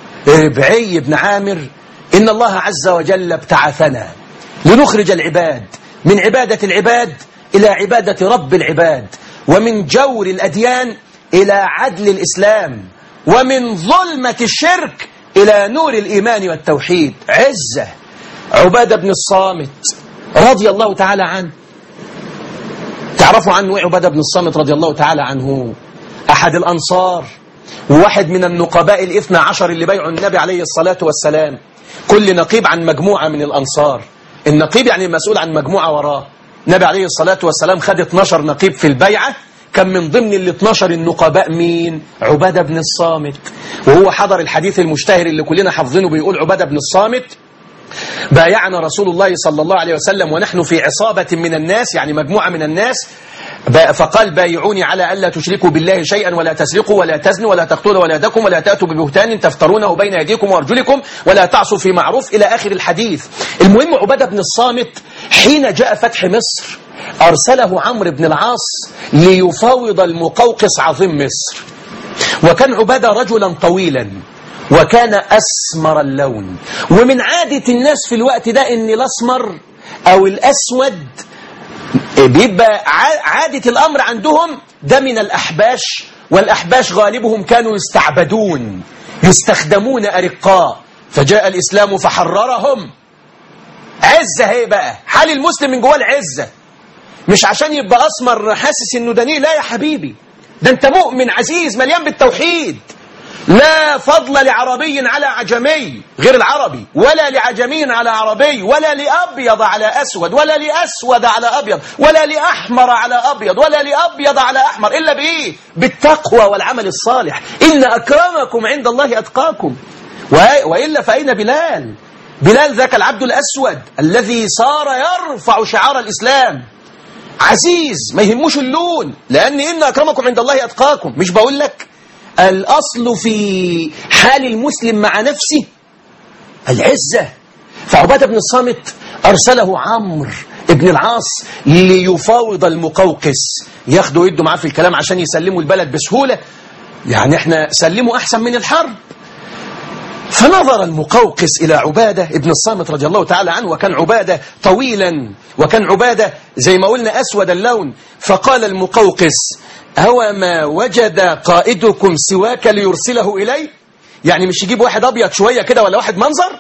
ربعي بن عامر ان الله عز وجل ابتعثنا لنخرج العباد من عبادة العباد إلى عبادة رب العباد ومن جور الأديان إلى عدل الإسلام ومن ظلمة الشرك إلى نور الإيمان والتوحيد عزة عبادة بن الصامت رضي الله تعالى عنه تعرفوا عنه عبادة بن الصامت رضي الله تعالى عنه أحد الأنصار وواحد من النقباء الاثنى عشر اللي بيعوا النبي عليه الصلاة والسلام كل نقيب عن مجموعة من الأنصار النقيب يعني مسؤول عن مجموعة وراه النبي عليه الصلاة والسلام خد 12 نقيب في البيعة كان من ضمن ال 12 النقباء مين عبادة بن الصامت وهو حضر الحديث المشتهر اللي كلنا حافظينه بيقول عبادة بن الصامت بايعنا رسول الله صلى الله عليه وسلم ونحن في عصابة من الناس يعني مجموعة من الناس فقال بايعوني على ألا تشركوا بالله شيئا ولا تسرقوا ولا تزنوا ولا تقتلوا ولادكم ولا تأتوا ببهتان تفترونه بين أيديكم وأرجلكم ولا تعصوا في معروف إلى آخر الحديث المهم عبادة بن الصامت حين جاء فتح مصر أرسله عمرو بن العاص ليفاوض المقوقس عظيم مصر وكان عبادة رجلا طويلا وكان أسمر اللون ومن عادة الناس في الوقت ده ان الأسمر أو الأسود بيبقى عادة الأمر عندهم ده من الأحباش والأحباش غالبهم كانوا يستعبدون يستخدمون أرقاء فجاء الإسلام فحررهم عزة هي بقى حال المسلم من جواه العزة مش عشان يبقى أسمر حاسس إنه دنيء لا يا حبيبي ده أنت مؤمن عزيز مليان بالتوحيد لا فضل لعربي على عجمي غير العربي ولا لعجمي على عربي ولا لأبيض على أسود ولا لأسود على أبيض ولا لأحمر على أبيض ولا لأبيض على أحمر إلا بإيه بالتقوى والعمل الصالح إن أكرمكم عند الله أتقاكم وإلا فأين بلال بلال ذاك العبد الأسود الذي صار يرفع شعار الإسلام عزيز ما يهموش اللون لأن إن أكرمكم عند الله أتقاكم مش بقول لك الأصل في حال المسلم مع نفسه العزة فعبادة بن الصامت أرسله عمرو ابن العاص ليفاوض المقوقس ياخدوا يدوا معاه في الكلام عشان يسلموا البلد بسهولة يعني احنا سلموا أحسن من الحرب فنظر المقوقس إلى عبادة ابن الصامت رضي الله تعالى عنه وكان عبادة طويلا وكان عبادة زي ما قلنا أسود اللون فقال المقوقس هو ما وجد قائدكم سواك ليرسله إلي يعني مش يجيب واحد أبيض شوية كده ولا واحد منظر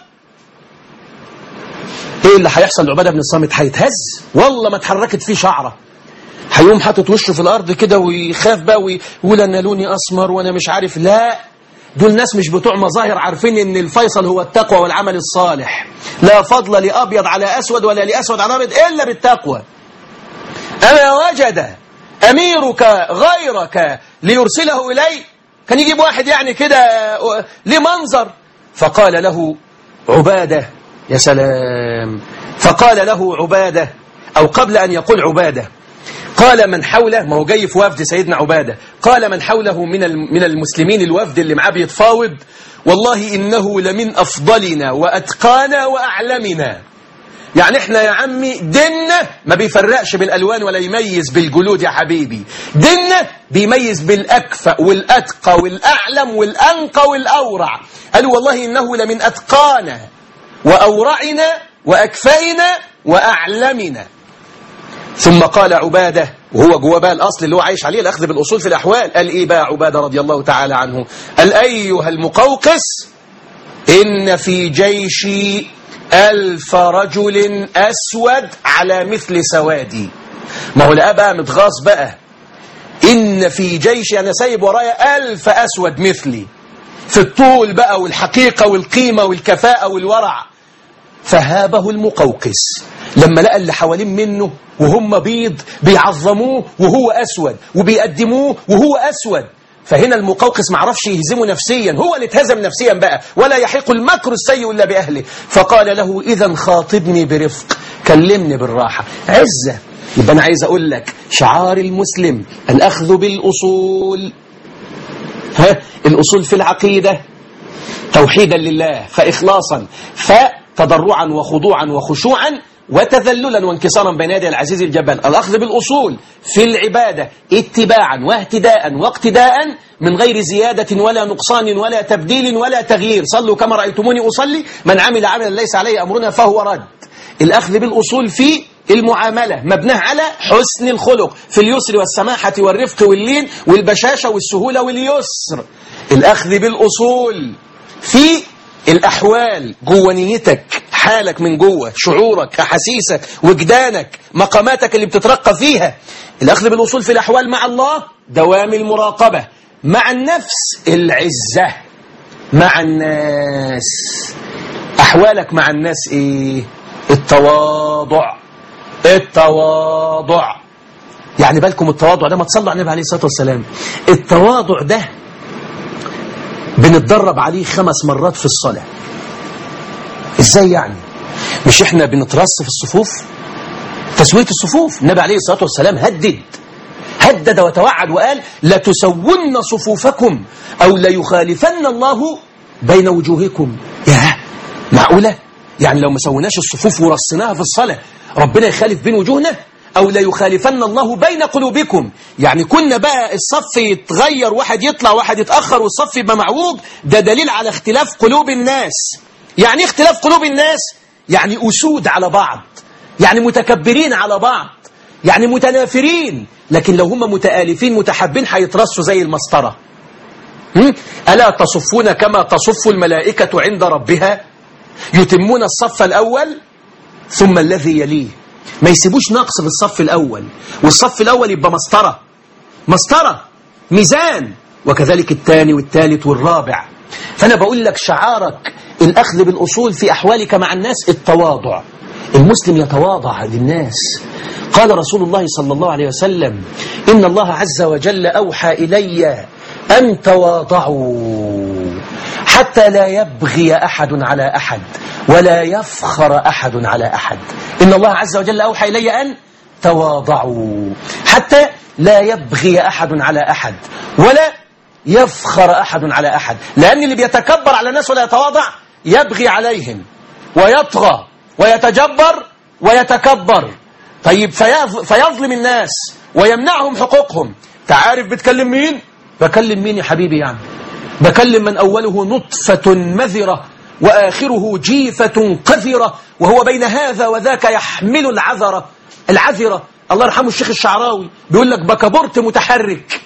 ايه اللي هيحصل لعبادة بن الصامت هيتهز والله ما اتحركت فيه شعره هيقوم حاطط وشه في الارض كده ويخاف بقى ويقول انا لوني اسمر وانا مش عارف لا دول ناس مش بتوع مظاهر عارفين ان الفيصل هو التقوى والعمل الصالح لا فضل لابيض على اسود ولا لاسود على ابيض الا بالتقوى اما وجد اميرك غيرك ليرسله الي كان يجيب واحد يعني كده لمنظر فقال له عباده يا سلام فقال له عباده او قبل ان يقول عباده قال من حوله ما هو جاي في وفد سيدنا عبادة قال من حوله من من المسلمين الوفد اللي معاه بيتفاوض والله إنه لمن أفضلنا وأتقانا وأعلمنا يعني احنا يا عمي ديننا ما بيفرقش بالألوان ولا يميز بالجلود يا حبيبي ديننا بيميز بالأكفأ والأتقى والأعلم والأنقى والأورع قالوا والله إنه لمن أتقانا وأورعنا وأكفئنا وأعلمنا ثم قال عبادة وهو جوه بقى الأصل اللي هو عايش عليه الأخذ بالأصول في الأحوال قال إيه بقى عبادة رضي الله تعالى عنه قال أيها المقوقس إن في جيشي ألف رجل أسود على مثل سوادي ما هو لقى بقى متغاص بقى إن في جيشي أنا سايب ورايا ألف أسود مثلي في الطول بقى والحقيقة والقيمة والكفاءة والورع فهابه المقوقس لما لقى اللي حوالين منه وهم بيض بيعظموه وهو أسود وبيقدموه وهو أسود فهنا المقوقس ما عرفش يهزمه نفسيا هو اللي اتهزم نفسيا بقى ولا يحيق المكر السيء إلا بأهله فقال له إذا خاطبني برفق كلمني بالراحة عزة يبقى أنا عايز أقول لك شعار المسلم الأخذ بالأصول ها الأصول في العقيدة توحيدا لله فإخلاصا فتضرعا وخضوعا وخشوعا وتذللا وانكسارا بين يدي العزيز الجبار الأخذ بالأصول في العبادة اتباعا واهتداء واقتداء من غير زيادة ولا نقصان ولا تبديل ولا تغيير صلوا كما رأيتموني أصلي من عمل عملا ليس عليه أمرنا فهو رد الأخذ بالأصول في المعاملة مبناه على حسن الخلق في اليسر والسماحة والرفق واللين والبشاشة والسهولة واليسر الأخذ بالأصول في الأحوال جوه نيتك حالك من جوه شعورك أحاسيسك وجدانك مقاماتك اللي بتترقى فيها الأخذ بالأصول في الأحوال مع الله دوام المراقبة مع النفس العزة مع الناس أحوالك مع الناس إيه التواضع التواضع يعني بالكم التواضع ده ما تصلوا على النبي عليه الصلاة والسلام التواضع ده بنتدرب عليه خمس مرات في الصلاة ازاي يعني مش احنا بنترص في الصفوف تسوية الصفوف النبي عليه الصلاة والسلام هدد هدد وتوعد وقال لتسون صفوفكم أو ليخالفن الله بين وجوهكم يا معقولة يعني لو ما سوناش الصفوف ورصناها في الصلاة ربنا يخالف بين وجوهنا أو ليخالفن الله بين قلوبكم يعني كنا بقى الصف يتغير واحد يطلع واحد يتأخر والصف يبقى معوج ده دليل على اختلاف قلوب الناس يعني ايه اختلاف قلوب الناس يعني أسود على بعض يعني متكبرين على بعض يعني متنافرين لكن لو هم متآلفين متحابين هيترصوا زي المسطرة هم؟ ألا تصفون كما تصف الملائكة عند ربها يتمون الصف الأول ثم الذي يليه ما يسيبوش نقص في الصف الأول والصف الأول يبقى مسطرة مسطرة ميزان وكذلك الثاني والثالث والرابع فأنا بقول لك شعارك الأخذ بالأصول في أحوالك مع الناس التواضع المسلم يتواضع للناس قال رسول الله صلى الله عليه وسلم إن الله عز وجل أوحى إلي أن تواضعوا حتى لا يبغي أحد على أحد ولا يفخر أحد على أحد إن الله عز وجل أوحى إلي أن تواضعوا حتى لا يبغي أحد على أحد ولا يفخر أحد على أحد لأن اللي بيتكبر على الناس ولا يتواضع يبغي عليهم ويطغى ويتجبر ويتكبر طيب فيظلم الناس ويمنعهم حقوقهم تعارف بتكلم مين بكلم مين يا حبيبي يعني بكلم من أوله نطفة مذرة وآخره جيفة قذرة وهو بين هذا وذاك يحمل العذرة العذرة الله يرحمه الشيخ الشعراوي بيقول لك بكبرت متحرك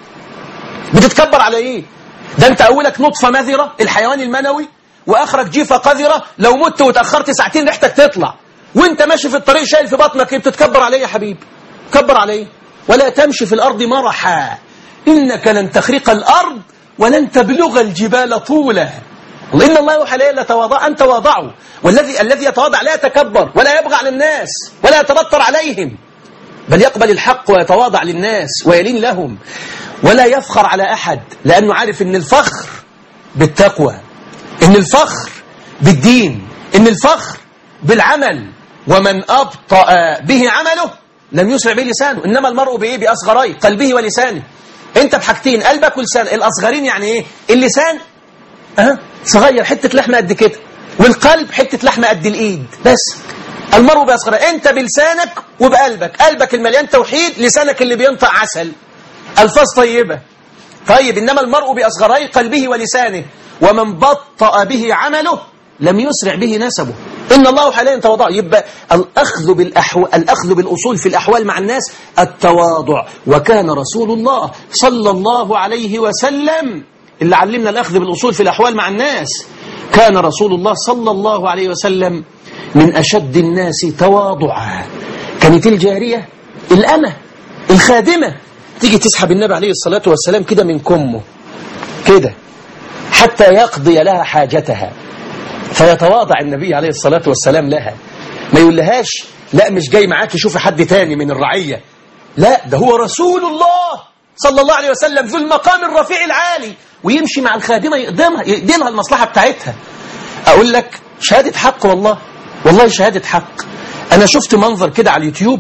بتتكبر على ايه ده انت اولك نطفة مذرة الحيوان المنوي واخرك جيفة قذرة لو مت وتأخرت ساعتين ريحتك تطلع وانت ماشي في الطريق شايل في بطنك ايه بتتكبر عليه يا حبيبي كبر عليه ولا تمشي في الارض مرحا انك لن تخرق الارض ولن تبلغ الجبال طولا إن الله يوحى إليه تواضع أن تواضعوا والذي الذي يتواضع لا يتكبر ولا يبغى على الناس ولا يتبطر عليهم بل يقبل الحق ويتواضع للناس ويلين لهم ولا يفخر على أحد لأنه عارف أن الفخر بالتقوى أن الفخر بالدين أن الفخر بالعمل ومن أبطأ به عمله لم يسرع به لسانه إنما المرء بإيه بأصغري قلبه ولسانه أنت بحاجتين قلبك ولسانك الأصغرين يعني إيه اللسان أه؟ صغير حتة لحمة قد كده والقلب حتة لحمة قد الإيد بس المرء بأصغر أنت بلسانك وبقلبك قلبك المليان توحيد لسانك اللي بينطق عسل ألفاظ طيبة طيب إنما المرء بأصغري قلبه ولسانه ومن بطأ به عمله لم يسرع به نسبه إن الله حاليا تواضع يبقى الأخذ, بالأحو... الأخذ بالأصول في الأحوال مع الناس التواضع وكان رسول الله صلى الله عليه وسلم اللي علمنا الأخذ بالأصول في الأحوال مع الناس كان رسول الله صلى الله عليه وسلم من أشد الناس تواضعا كانت الجارية الأمة الخادمة تيجي تسحب النبي عليه الصلاة والسلام كده من كمه كده حتى يقضي لها حاجتها فيتواضع النبي عليه الصلاة والسلام لها ما يقولهاش لا مش جاي معاك شوفي حد تاني من الرعية لا ده هو رسول الله صلى الله عليه وسلم ذو المقام الرفيع العالي ويمشي مع الخادمة يقدمها يقدمها المصلحة بتاعتها أقول لك شهادة حق والله والله شهادة حق أنا شفت منظر كده على اليوتيوب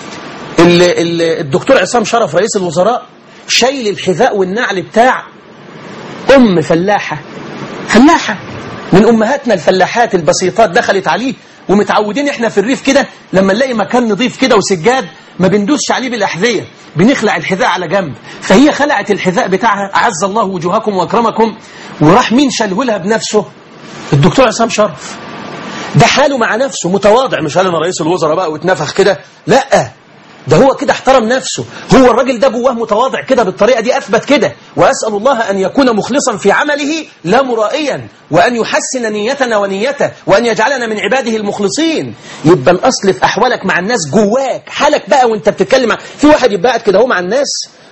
ال ال الدكتور عصام شرف رئيس الوزراء شايل الحذاء والنعل بتاع أم فلاحة فلاحة من أمهاتنا الفلاحات البسيطات دخلت عليه ومتعودين احنا في الريف كده لما نلاقي مكان نظيف كده وسجاد ما بندوسش عليه بالأحذية بنخلع الحذاء على جنب فهي خلعت الحذاء بتاعها أعز الله وجوهكم وأكرمكم وراح مين شلهلها بنفسه الدكتور عصام شرف ده حاله مع نفسه متواضع مش قال انا رئيس الوزراء بقى واتنفخ كده لا ده هو كده احترم نفسه هو الراجل ده جواه متواضع كده بالطريقة دي أثبت كده وأسأل الله أن يكون مخلصا في عمله لا مرائيا وأن يحسن نيتنا ونيته وأن يجعلنا من عباده المخلصين يبقى الأصل في أحوالك مع الناس جواك حالك بقى وانت بتتكلم مع في واحد يبقى قاعد كده هو مع الناس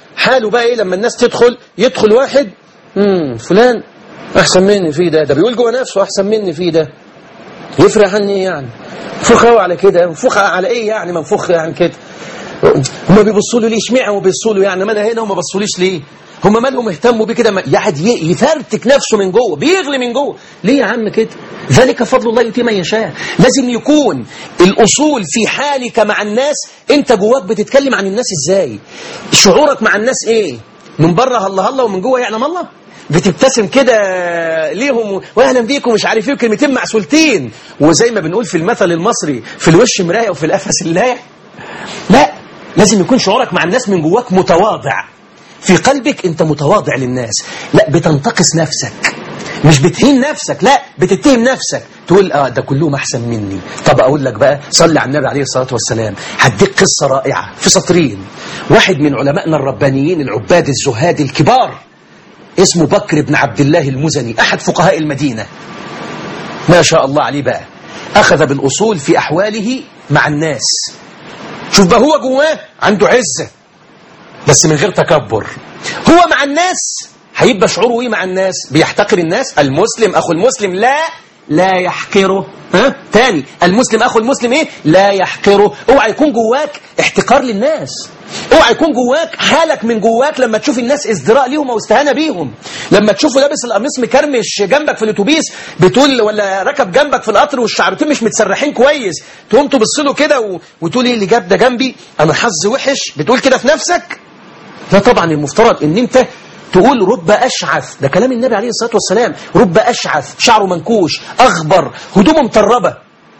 حاله بقى ايه لما الناس تدخل يدخل واحد امم فلان احسن مني فيه ده ده بيقول جوه نفسه احسن مني فيه ده يفرق عني ايه يعني منفوخ قوي على كده منفوخ على ايه يعني منفوخ يعني كده هما بيبصوا له ليه اشمعنى وبيبصوا له يعني ما انا هنا وما بصوليش ليه هما مالهم اهتموا بيه كده ما- يقعد ي- يفرتك نفسه من جوه بيغلي من جوه ليه يا عم كده ذلك فضل الله يؤتيه من يشاء لازم يكون الاصول في حالك مع الناس انت جواك بتتكلم عن الناس ازاي شعورك مع الناس ايه من بره هلا هلا ومن جوه يعلم الله بتبتسم كده ليهم واهلا بيكم مش عارف ايه كلمتين معسولتين وزي ما بنقول في المثل المصري في الوش مرايه وفي القفص اللاية لا لازم يكون شعورك مع الناس من جواك متواضع في قلبك انت متواضع للناس لا بتنتقص نفسك مش بتهين نفسك لا بتتهم نفسك تقول اه ده كلهم احسن مني طب اقول لك بقى صلي على النبي عليه الصلاه والسلام هديك قصه رائعه في سطرين واحد من علمائنا الربانيين العباد الزهاد الكبار اسمه بكر بن عبد الله المزني احد فقهاء المدينه ما شاء الله عليه بقى اخذ بالاصول في احواله مع الناس شوف بقى هو جواه عنده عزه بس من غير تكبر هو مع الناس هيبقى شعوره ايه مع الناس بيحتقر الناس المسلم اخو المسلم لا لا يحقره ها تاني المسلم اخو المسلم ايه لا يحقره اوعى يكون جواك احتقار للناس اوعى يكون جواك حالك من جواك لما تشوف الناس ازدراء ليهم او استهانه بيهم لما تشوفه لابس القميص مكرمش جنبك في الاتوبيس بتقول ولا ركب جنبك في القطر والشعرتين مش متسرحين كويس تقوم تبص له كده و... وتقول ايه اللي جاب ده جنبي انا حظ وحش بتقول كده في نفسك لا طبعا المفترض ان انت تقول رب أشعث ده كلام النبي عليه الصلاة والسلام رب أشعث شعره منكوش أخبر هدومه مطربة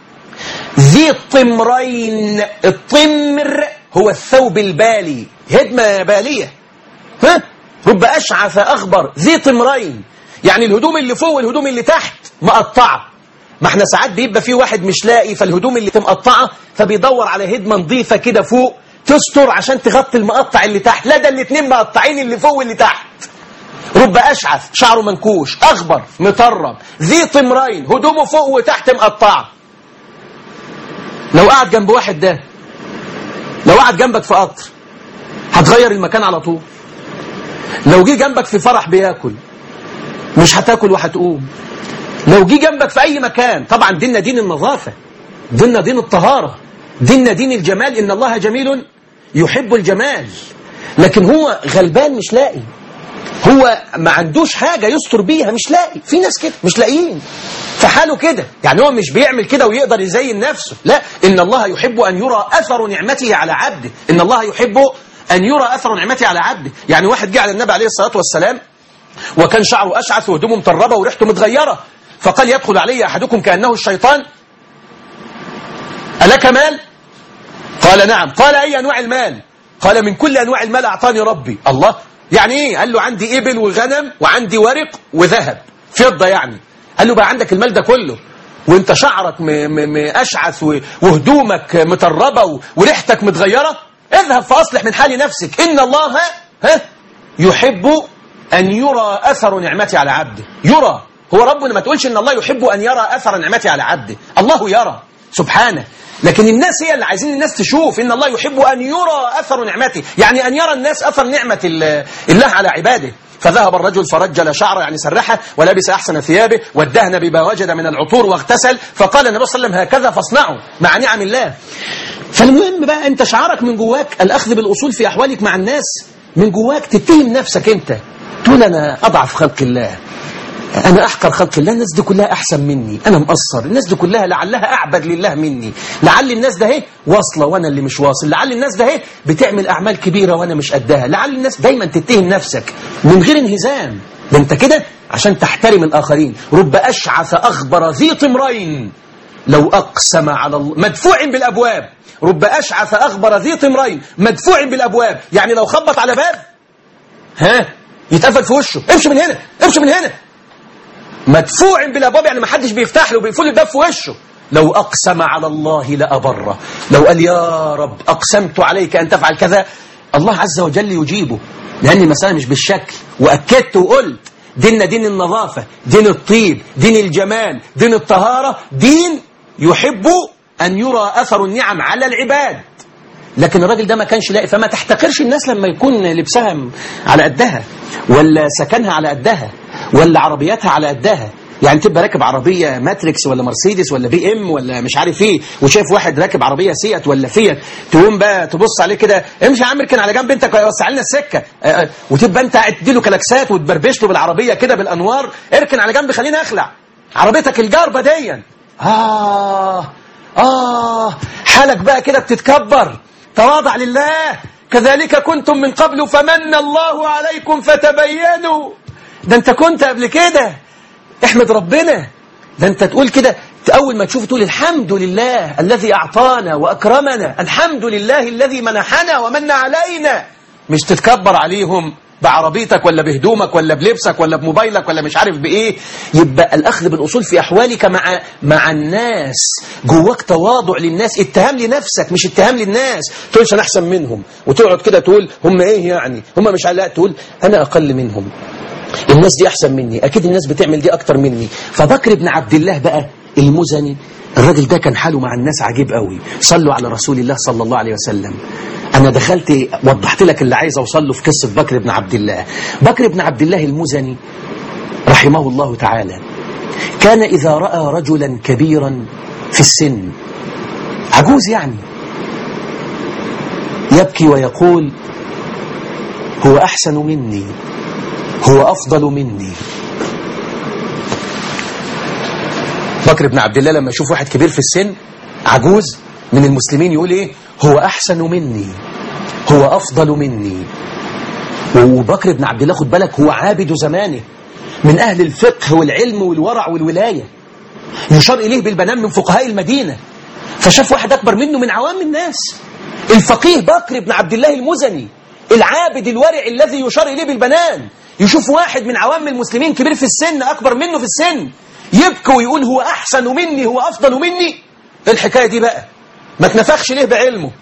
ذي الطمرين الطمر هو الثوب البالي هدمة بالية ها رب أشعث أخبر ذي طمرين يعني الهدوم اللي فوق والهدوم اللي تحت مقطعة ما احنا ساعات بيبقى في واحد مش لاقي فالهدوم اللي مقطعة فبيدور على هدمة نظيفة كده فوق تستر عشان تغطي المقطع اللي تحت لا ده الاتنين مقطعين اللي فوق واللي تحت رب أشعث شعره منكوش أخبر مطرب ذي طمرين هدومه فوق وتحت مقطعة لو قعد جنب واحد ده لو قعد جنبك في قطر هتغير المكان على طول لو جه جنبك في فرح بياكل مش هتاكل وهتقوم لو جه جنبك في أي مكان طبعا ديننا دين النظافة ديننا دين الطهارة ديننا دين الجمال إن الله جميل يحب الجمال لكن هو غلبان مش لاقي هو ما عندوش حاجة يستر بيها مش لاقي في ناس كده مش لاقيين فحاله كده يعني هو مش بيعمل كده ويقدر يزين نفسه لا إن الله يحب أن يرى أثر نعمته على عبده إن الله يحب أن يرى أثر نعمته على عبده يعني واحد جه على النبي عليه الصلاة والسلام وكان شعره أشعث وهدومه مطربة وريحته متغيرة فقال يدخل علي أحدكم كأنه الشيطان ألك مال قال نعم قال أي أنواع المال قال من كل أنواع المال أعطاني ربي الله يعني إيه قال له عندي إبل وغنم وعندي ورق وذهب فضة يعني قال له بقى عندك المال ده كله وانت شعرك م م م أشعث وهدومك متربة وريحتك متغيرة اذهب فأصلح من حال نفسك إن الله ها يحب أن يرى أثر نعمته على عبده يرى هو ربنا ما تقولش إن الله يحب أن يرى أثر نعمته على عبده الله يرى سبحانه لكن الناس هي اللي عايزين الناس تشوف إن الله يحب أن يرى أثر نعمته يعني أن يرى الناس أثر نعمة الله على عباده فذهب الرجل فرجل شعره يعني سرحه ولبس أحسن ثيابه وادهن بما وجد من العطور واغتسل فقال النبي صلى الله عليه وسلم هكذا فاصنعوا مع نعم الله فالمهم بقى أنت شعارك من جواك الأخذ بالأصول في أحوالك مع الناس من جواك تتهم نفسك أنت تقول أنا أضعف خلق الله أنا أحقر خلق الله الناس دي كلها أحسن مني أنا مقصر الناس دي كلها لعلها أعبد لله مني لعل الناس ده هي واصلة وأنا اللي مش واصل لعل الناس ده هي بتعمل أعمال كبيرة وأنا مش قدها لعل الناس دايما تتهم نفسك من غير انهزام ده أنت كده عشان تحترم الآخرين رب أشعث أخبر ذي طمرين لو أقسم على الله مدفوع بالأبواب رب أشعث أخبر ذي طمرين مدفوع بالأبواب يعني لو خبط على باب ها يتقفل في وشه امشي من هنا امشي من هنا مدفوع بالابواب يعني ما حدش بيفتح له بيقفل الباب في وشه لو اقسم على الله لابره لو قال يا رب اقسمت عليك ان تفعل كذا الله عز وجل يجيبه لان المساله مش بالشكل واكدت وقلت ديننا دين النظافه دين الطيب دين الجمال دين الطهاره دين يحب ان يرى اثر النعم على العباد لكن الراجل ده ما كانش لاقي فما تحتقرش الناس لما يكون لبسها م- على قدها ولا سكنها على قدها ولا عربياتها على قدها يعني تبقى راكب عربيه ماتريكس ولا مرسيدس ولا بي ام ولا مش عارف ايه وشايف واحد راكب عربيه سيات ولا فيات تقوم بقى تبص عليه كده امشي يا عم اركن على جنب انت وسع لنا السكه آه، آه، وتبقى انت قاعد تديله كلاكسات وتبربش له بالعربيه كده بالانوار اركن على جنب خليني اخلع عربيتك الجاربه ديا اه اه حالك بقى كده بتتكبر تواضع لله كذلك كنتم من قبل فمن الله عليكم فتبينوا ده انت كنت قبل كده احمد ربنا ده انت تقول كده اول ما تشوف تقول الحمد لله الذي اعطانا واكرمنا الحمد لله الذي منحنا ومن علينا مش تتكبر عليهم بعربيتك ولا بهدومك ولا بلبسك ولا بموبايلك ولا مش عارف بايه يبقى الاخذ بالاصول في احوالك مع مع الناس جواك تواضع للناس اتهام لنفسك مش اتهام للناس تقولش انا احسن منهم وتقعد كده تقول هم ايه يعني هم مش علاء تقول انا اقل منهم الناس دي احسن مني اكيد الناس بتعمل دي اكتر مني فبكر بن عبد الله بقى المزني الراجل ده كان حاله مع الناس عجيب قوي صلوا على رسول الله صلى الله عليه وسلم انا دخلت وضحت لك اللي عايز اوصل له في قصه بكر بن عبد الله بكر بن عبد الله المزني رحمه الله تعالى كان اذا راى رجلا كبيرا في السن عجوز يعني يبكي ويقول هو احسن مني هو أفضل مني بكر بن عبد الله لما يشوف واحد كبير في السن عجوز من المسلمين يقول ايه هو أحسن مني هو أفضل مني وبكر بن عبد الله خد بالك هو عابد زمانه من أهل الفقه والعلم والورع والولاية يشار إليه بالبنان من فقهاء المدينة فشاف واحد أكبر منه من عوام الناس الفقيه بكر بن عبد الله المزني العابد الورع الذي يشار إليه بالبنان يشوف واحد من عوام المسلمين كبير في السن أكبر منه في السن يبكي ويقول هو أحسن مني هو أفضل مني إيه الحكاية دي بقى ما تنفخش ليه بعلمه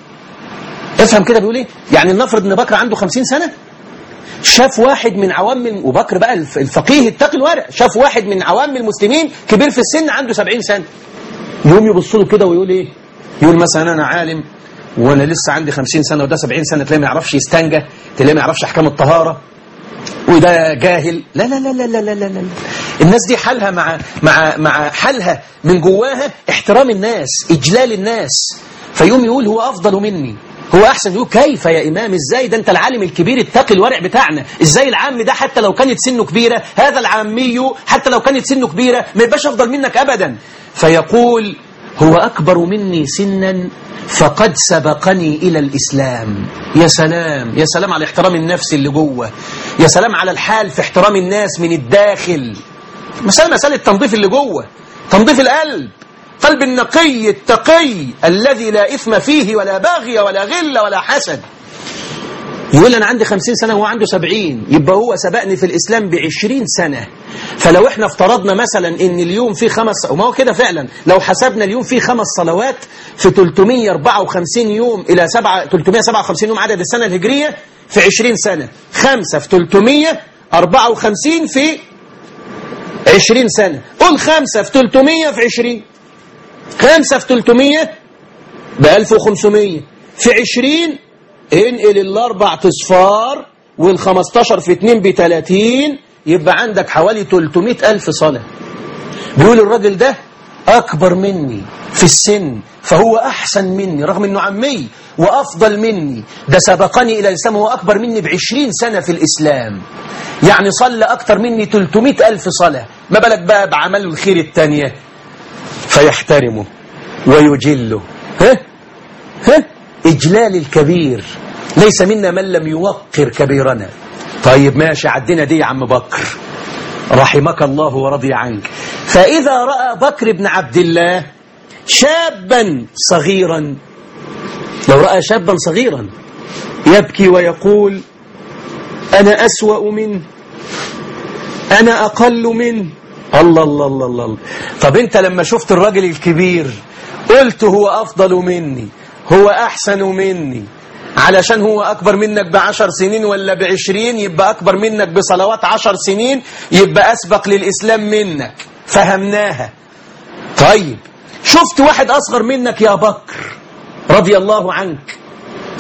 افهم كده بيقول ايه يعني نفرض ان بكر عنده خمسين سنة شاف واحد من عوام الم- وبكر بقى الف- الفقيه التقي الورع شاف واحد من عوام المسلمين كبير في السن عنده سبعين سنة يقوم يبص له كده ويقول ايه يقول مثلا انا عالم وانا لسه عندي خمسين سنة وده سبعين سنة تلاقيه ما يعرفش يستنجى تلاقيه ما يعرفش احكام الطهارة وده جاهل لا لا لا لا لا لا لا, لا. الناس دي حالها مع مع مع حالها من جواها احترام الناس اجلال الناس فيقوم يقول هو افضل مني هو احسن يقول كيف يا امام ازاي ده انت العالم الكبير التقي الورع بتاعنا ازاي العام ده حتى لو كانت سنه كبيره هذا العامي حتى لو كانت سنه كبيره ما يبقاش افضل منك ابدا فيقول هو اكبر مني سنا فقد سبقني الى الاسلام يا سلام يا سلام على احترام النفس اللي جوه يا سلام على الحال في احترام الناس من الداخل مسألة مسألة تنظيف اللي جوه تنظيف القلب قلب النقي التقي الذي لا إثم فيه ولا باغي ولا غل ولا حسد يقول أنا عندي خمسين سنة وهو عنده سبعين يبقى هو سبقني في الإسلام بعشرين سنة فلو احنا افترضنا مثلا ان اليوم فيه خمس وما هو كده فعلا لو حسبنا اليوم فيه خمس صلوات في 354 يوم إلى 7 357 يوم عدد السنة الهجرية في 20 سنة خمسة في 354 في 20 سنة قول خمسة في 300 في 20 خمسة في 300 ب 1500 في 20 انقل الاربع اصفار وال 15 في 2 ب 30 يبقى عندك حوالي 300 ألف صلاة بيقول الراجل ده أكبر مني في السن فهو أحسن مني رغم أنه عمي وأفضل مني ده سبقني إلى الإسلام هو أكبر مني بعشرين سنة في الإسلام يعني صلى أكتر مني 300 ألف صلاة ما بالك بقى بعمله الخير التانية فيحترمه ويجله ها ها إجلال الكبير ليس منا من لم يوقر كبيرنا طيب ماشي عدنا دي يا عم بكر رحمك الله ورضي عنك فإذا رأى بكر بن عبد الله شابا صغيرا لو رأى شابا صغيرا يبكي ويقول أنا أسوأ منه أنا أقل منه الله الله الله الله الله. طب أنت لما شفت الراجل الكبير قلت هو أفضل مني هو أحسن مني علشان هو أكبر منك بعشر سنين ولا بعشرين يبقى أكبر منك بصلوات عشر سنين يبقى أسبق للإسلام منك فهمناها طيب شفت واحد أصغر منك يا بكر رضي الله عنك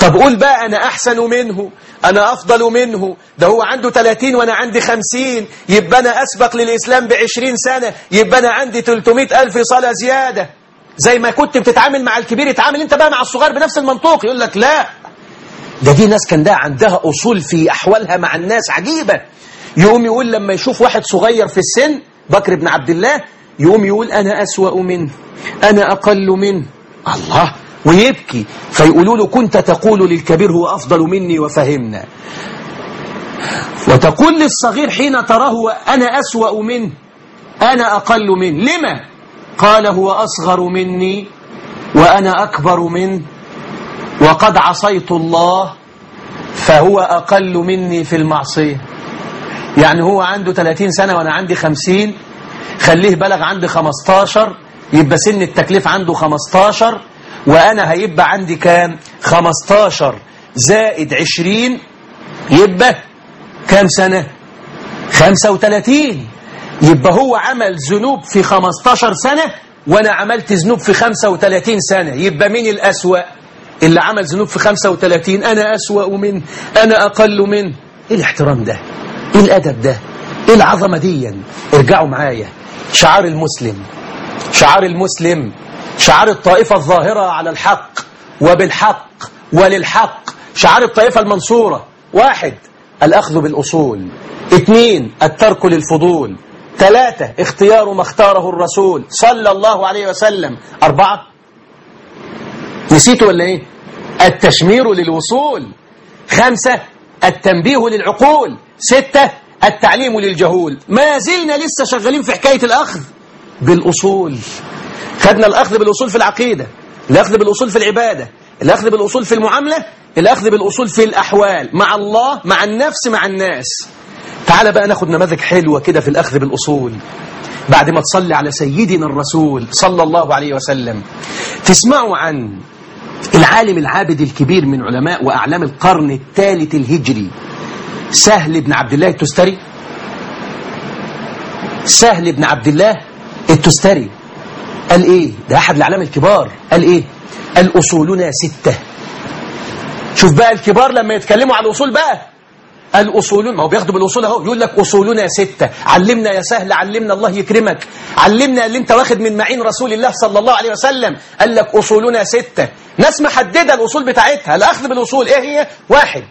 طب قول بقى أنا أحسن منه أنا أفضل منه ده هو عنده 30 وأنا عندي 50 يبقى أنا أسبق للإسلام ب 20 سنة يبقى أنا عندي 300 ألف صلاة زيادة زي ما كنت بتتعامل مع الكبير اتعامل أنت بقى مع الصغير بنفس المنطوق يقول لك لا ده دي ناس كان ده عندها أصول في أحوالها مع الناس عجيبة يقوم يقول لما يشوف واحد صغير في السن بكر بن عبد الله يقوم يقول أنا أسوأ منه أنا أقل منه الله ويبكي فيقولوا له كنت تقول للكبير هو أفضل مني وفهمنا وتقول للصغير حين تراه أنا أسوأ منه أنا أقل منه لما قال هو أصغر مني وأنا أكبر منه وقد عصيت الله فهو أقل مني في المعصية يعني هو عنده 30 سنة وأنا عندي 50 خليه بلغ عندي 15 يبقى سن التكليف عنده 15 وأنا هيبقى عندي كام 15 زائد 20 يبقى كام سنة 35 يبقى هو عمل ذنوب في 15 سنة وأنا عملت ذنوب في 35 سنة يبقى مين الأسوأ اللي عمل ذنوب في 35 أنا أسوأ منه أنا أقل منه إيه الاحترام ده إيه الأدب ده إيه العظمة دي ارجعوا معايا شعار المسلم شعار المسلم شعار الطائفة الظاهرة على الحق وبالحق وللحق شعار الطائفة المنصورة واحد الأخذ بالأصول اثنين الترك للفضول ثلاثة اختيار ما اختاره الرسول صلى الله عليه وسلم أربعة نسيتوا ولا ايه التشمير للوصول خمسة التنبيه للعقول ستة التعليم للجهول ما زلنا لسه شغالين في حكاية الأخذ بالأصول خدنا الأخذ بالأصول في العقيدة الأخذ بالأصول في العبادة الأخذ بالأصول في المعاملة الأخذ بالأصول في الأحوال مع الله مع النفس مع الناس تعال بقى ناخد نماذج حلوة كده في الأخذ بالأصول بعد ما تصلي على سيدنا الرسول صلى الله عليه وسلم تسمعوا عن العالم العابد الكبير من علماء وأعلام القرن الثالث الهجري سهل بن عبد الله التستري سهل بن عبد الله التستري قال ايه ده احد الاعلام الكبار قال ايه قال اصولنا ستة شوف بقى الكبار لما يتكلموا على الاصول بقى الاصول ما هو بياخدوا بالاصول اهو يقول لك اصولنا ستة علمنا يا سهل علمنا الله يكرمك علمنا اللي انت واخد من معين رسول الله صلى الله عليه وسلم قال لك اصولنا ستة ناس محددة الاصول بتاعتها الاخذ بالاصول ايه هي واحد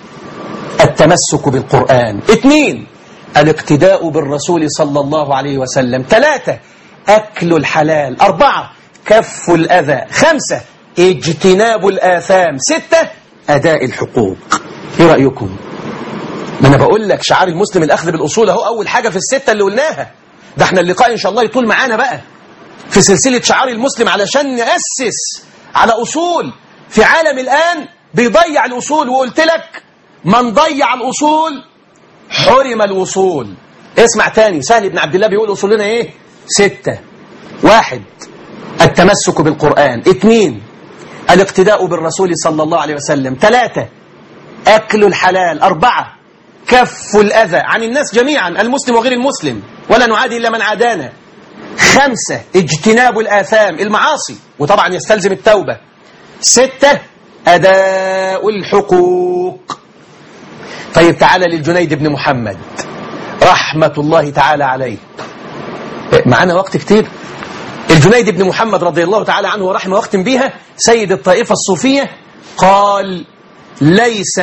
التمسك بالقرآن اثنين الاقتداء بالرسول صلى الله عليه وسلم ثلاثة أكل الحلال أربعة كف الأذى خمسة اجتناب الآثام ستة أداء الحقوق إيه رأيكم؟ ما أنا بقول لك شعار المسلم الأخذ بالأصول أهو أول حاجة في الستة اللي قلناها ده احنا اللقاء إن شاء الله يطول معانا بقى في سلسلة شعار المسلم علشان نأسس على أصول في عالم الآن بيضيع الأصول وقلت لك من ضيع الأصول حرم الوصول اسمع تاني سهل بن عبد الله بيقول أصولنا إيه ستة واحد التمسك بالقرآن اثنين الاقتداء بالرسول صلى الله عليه وسلم ثلاثة أكل الحلال أربعة كف الأذى عن الناس جميعا المسلم وغير المسلم ولا نعادي إلا من عادانا خمسة اجتناب الآثام المعاصي وطبعا يستلزم التوبة ستة أداء الحقوق طيب تعالى للجنيد بن محمد رحمة الله تعالى عليه معانا وقت كتير الجنيد بن محمد رضي الله تعالى عنه ورحمه واختم بيها سيد الطائفة الصوفية قال ليس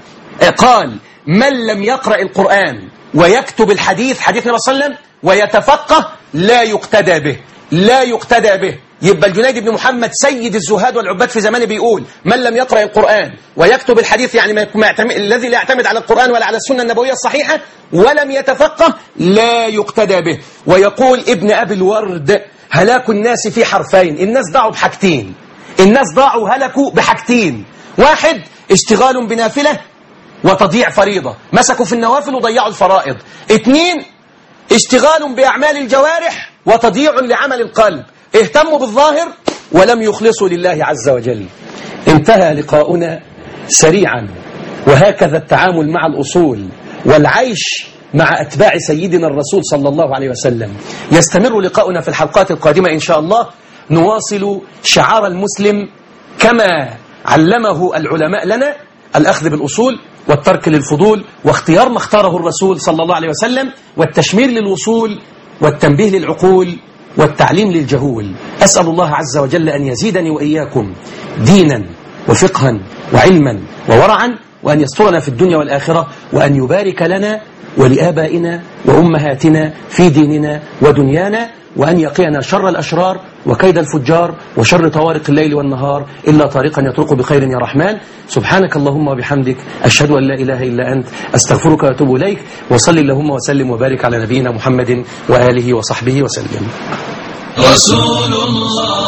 قال من لم يقرأ القرآن ويكتب الحديث حديث النبي صلى الله عليه وسلم ويتفقه لا يقتدى به لا يقتدى به يبقى الجنيد بن محمد سيد الزهاد والعباد في زمانه بيقول من لم يقرأ القرآن ويكتب الحديث يعني ما ما يعتمد الذي لا يعتمد على القرآن ولا على السنة النبوية الصحيحة ولم يتفقه لا يقتدى به ويقول ابن أبي الورد هلاك الناس في حرفين الناس ضاعوا بحاجتين الناس ضاعوا هلكوا بحاجتين واحد اشتغال بنافلة وتضييع فريضة مسكوا في النوافل وضيعوا الفرائض اثنين اشتغال بأعمال الجوارح وتضييع لعمل القلب اهتموا بالظاهر ولم يخلصوا لله عز وجل انتهى لقاؤنا سريعا وهكذا التعامل مع الأصول والعيش مع أتباع سيدنا الرسول صلى الله عليه وسلم يستمر لقاؤنا في الحلقات القادمة إن شاء الله نواصل شعار المسلم كما علمه العلماء لنا الأخذ بالأصول والترك للفضول واختيار ما اختاره الرسول صلى الله عليه وسلم والتشمير للوصول والتنبيه للعقول والتعليم للجهول أسأل الله عز وجل أن يزيدني وإياكم دينا وفقها وعلما وورعا وأن يسترنا في الدنيا والآخرة وأن يبارك لنا ولآبائنا وأمهاتنا في ديننا ودنيانا وأن يقينا شر الأشرار وكيد الفجار وشر طوارق الليل والنهار إلا طريقا يطرق بخير يا رحمن سبحانك اللهم وبحمدك أشهد أن لا إله إلا أنت أستغفرك وأتوب إليك وصل اللهم وسلم وبارك على نبينا محمد وآله وصحبه وسلم رسول الله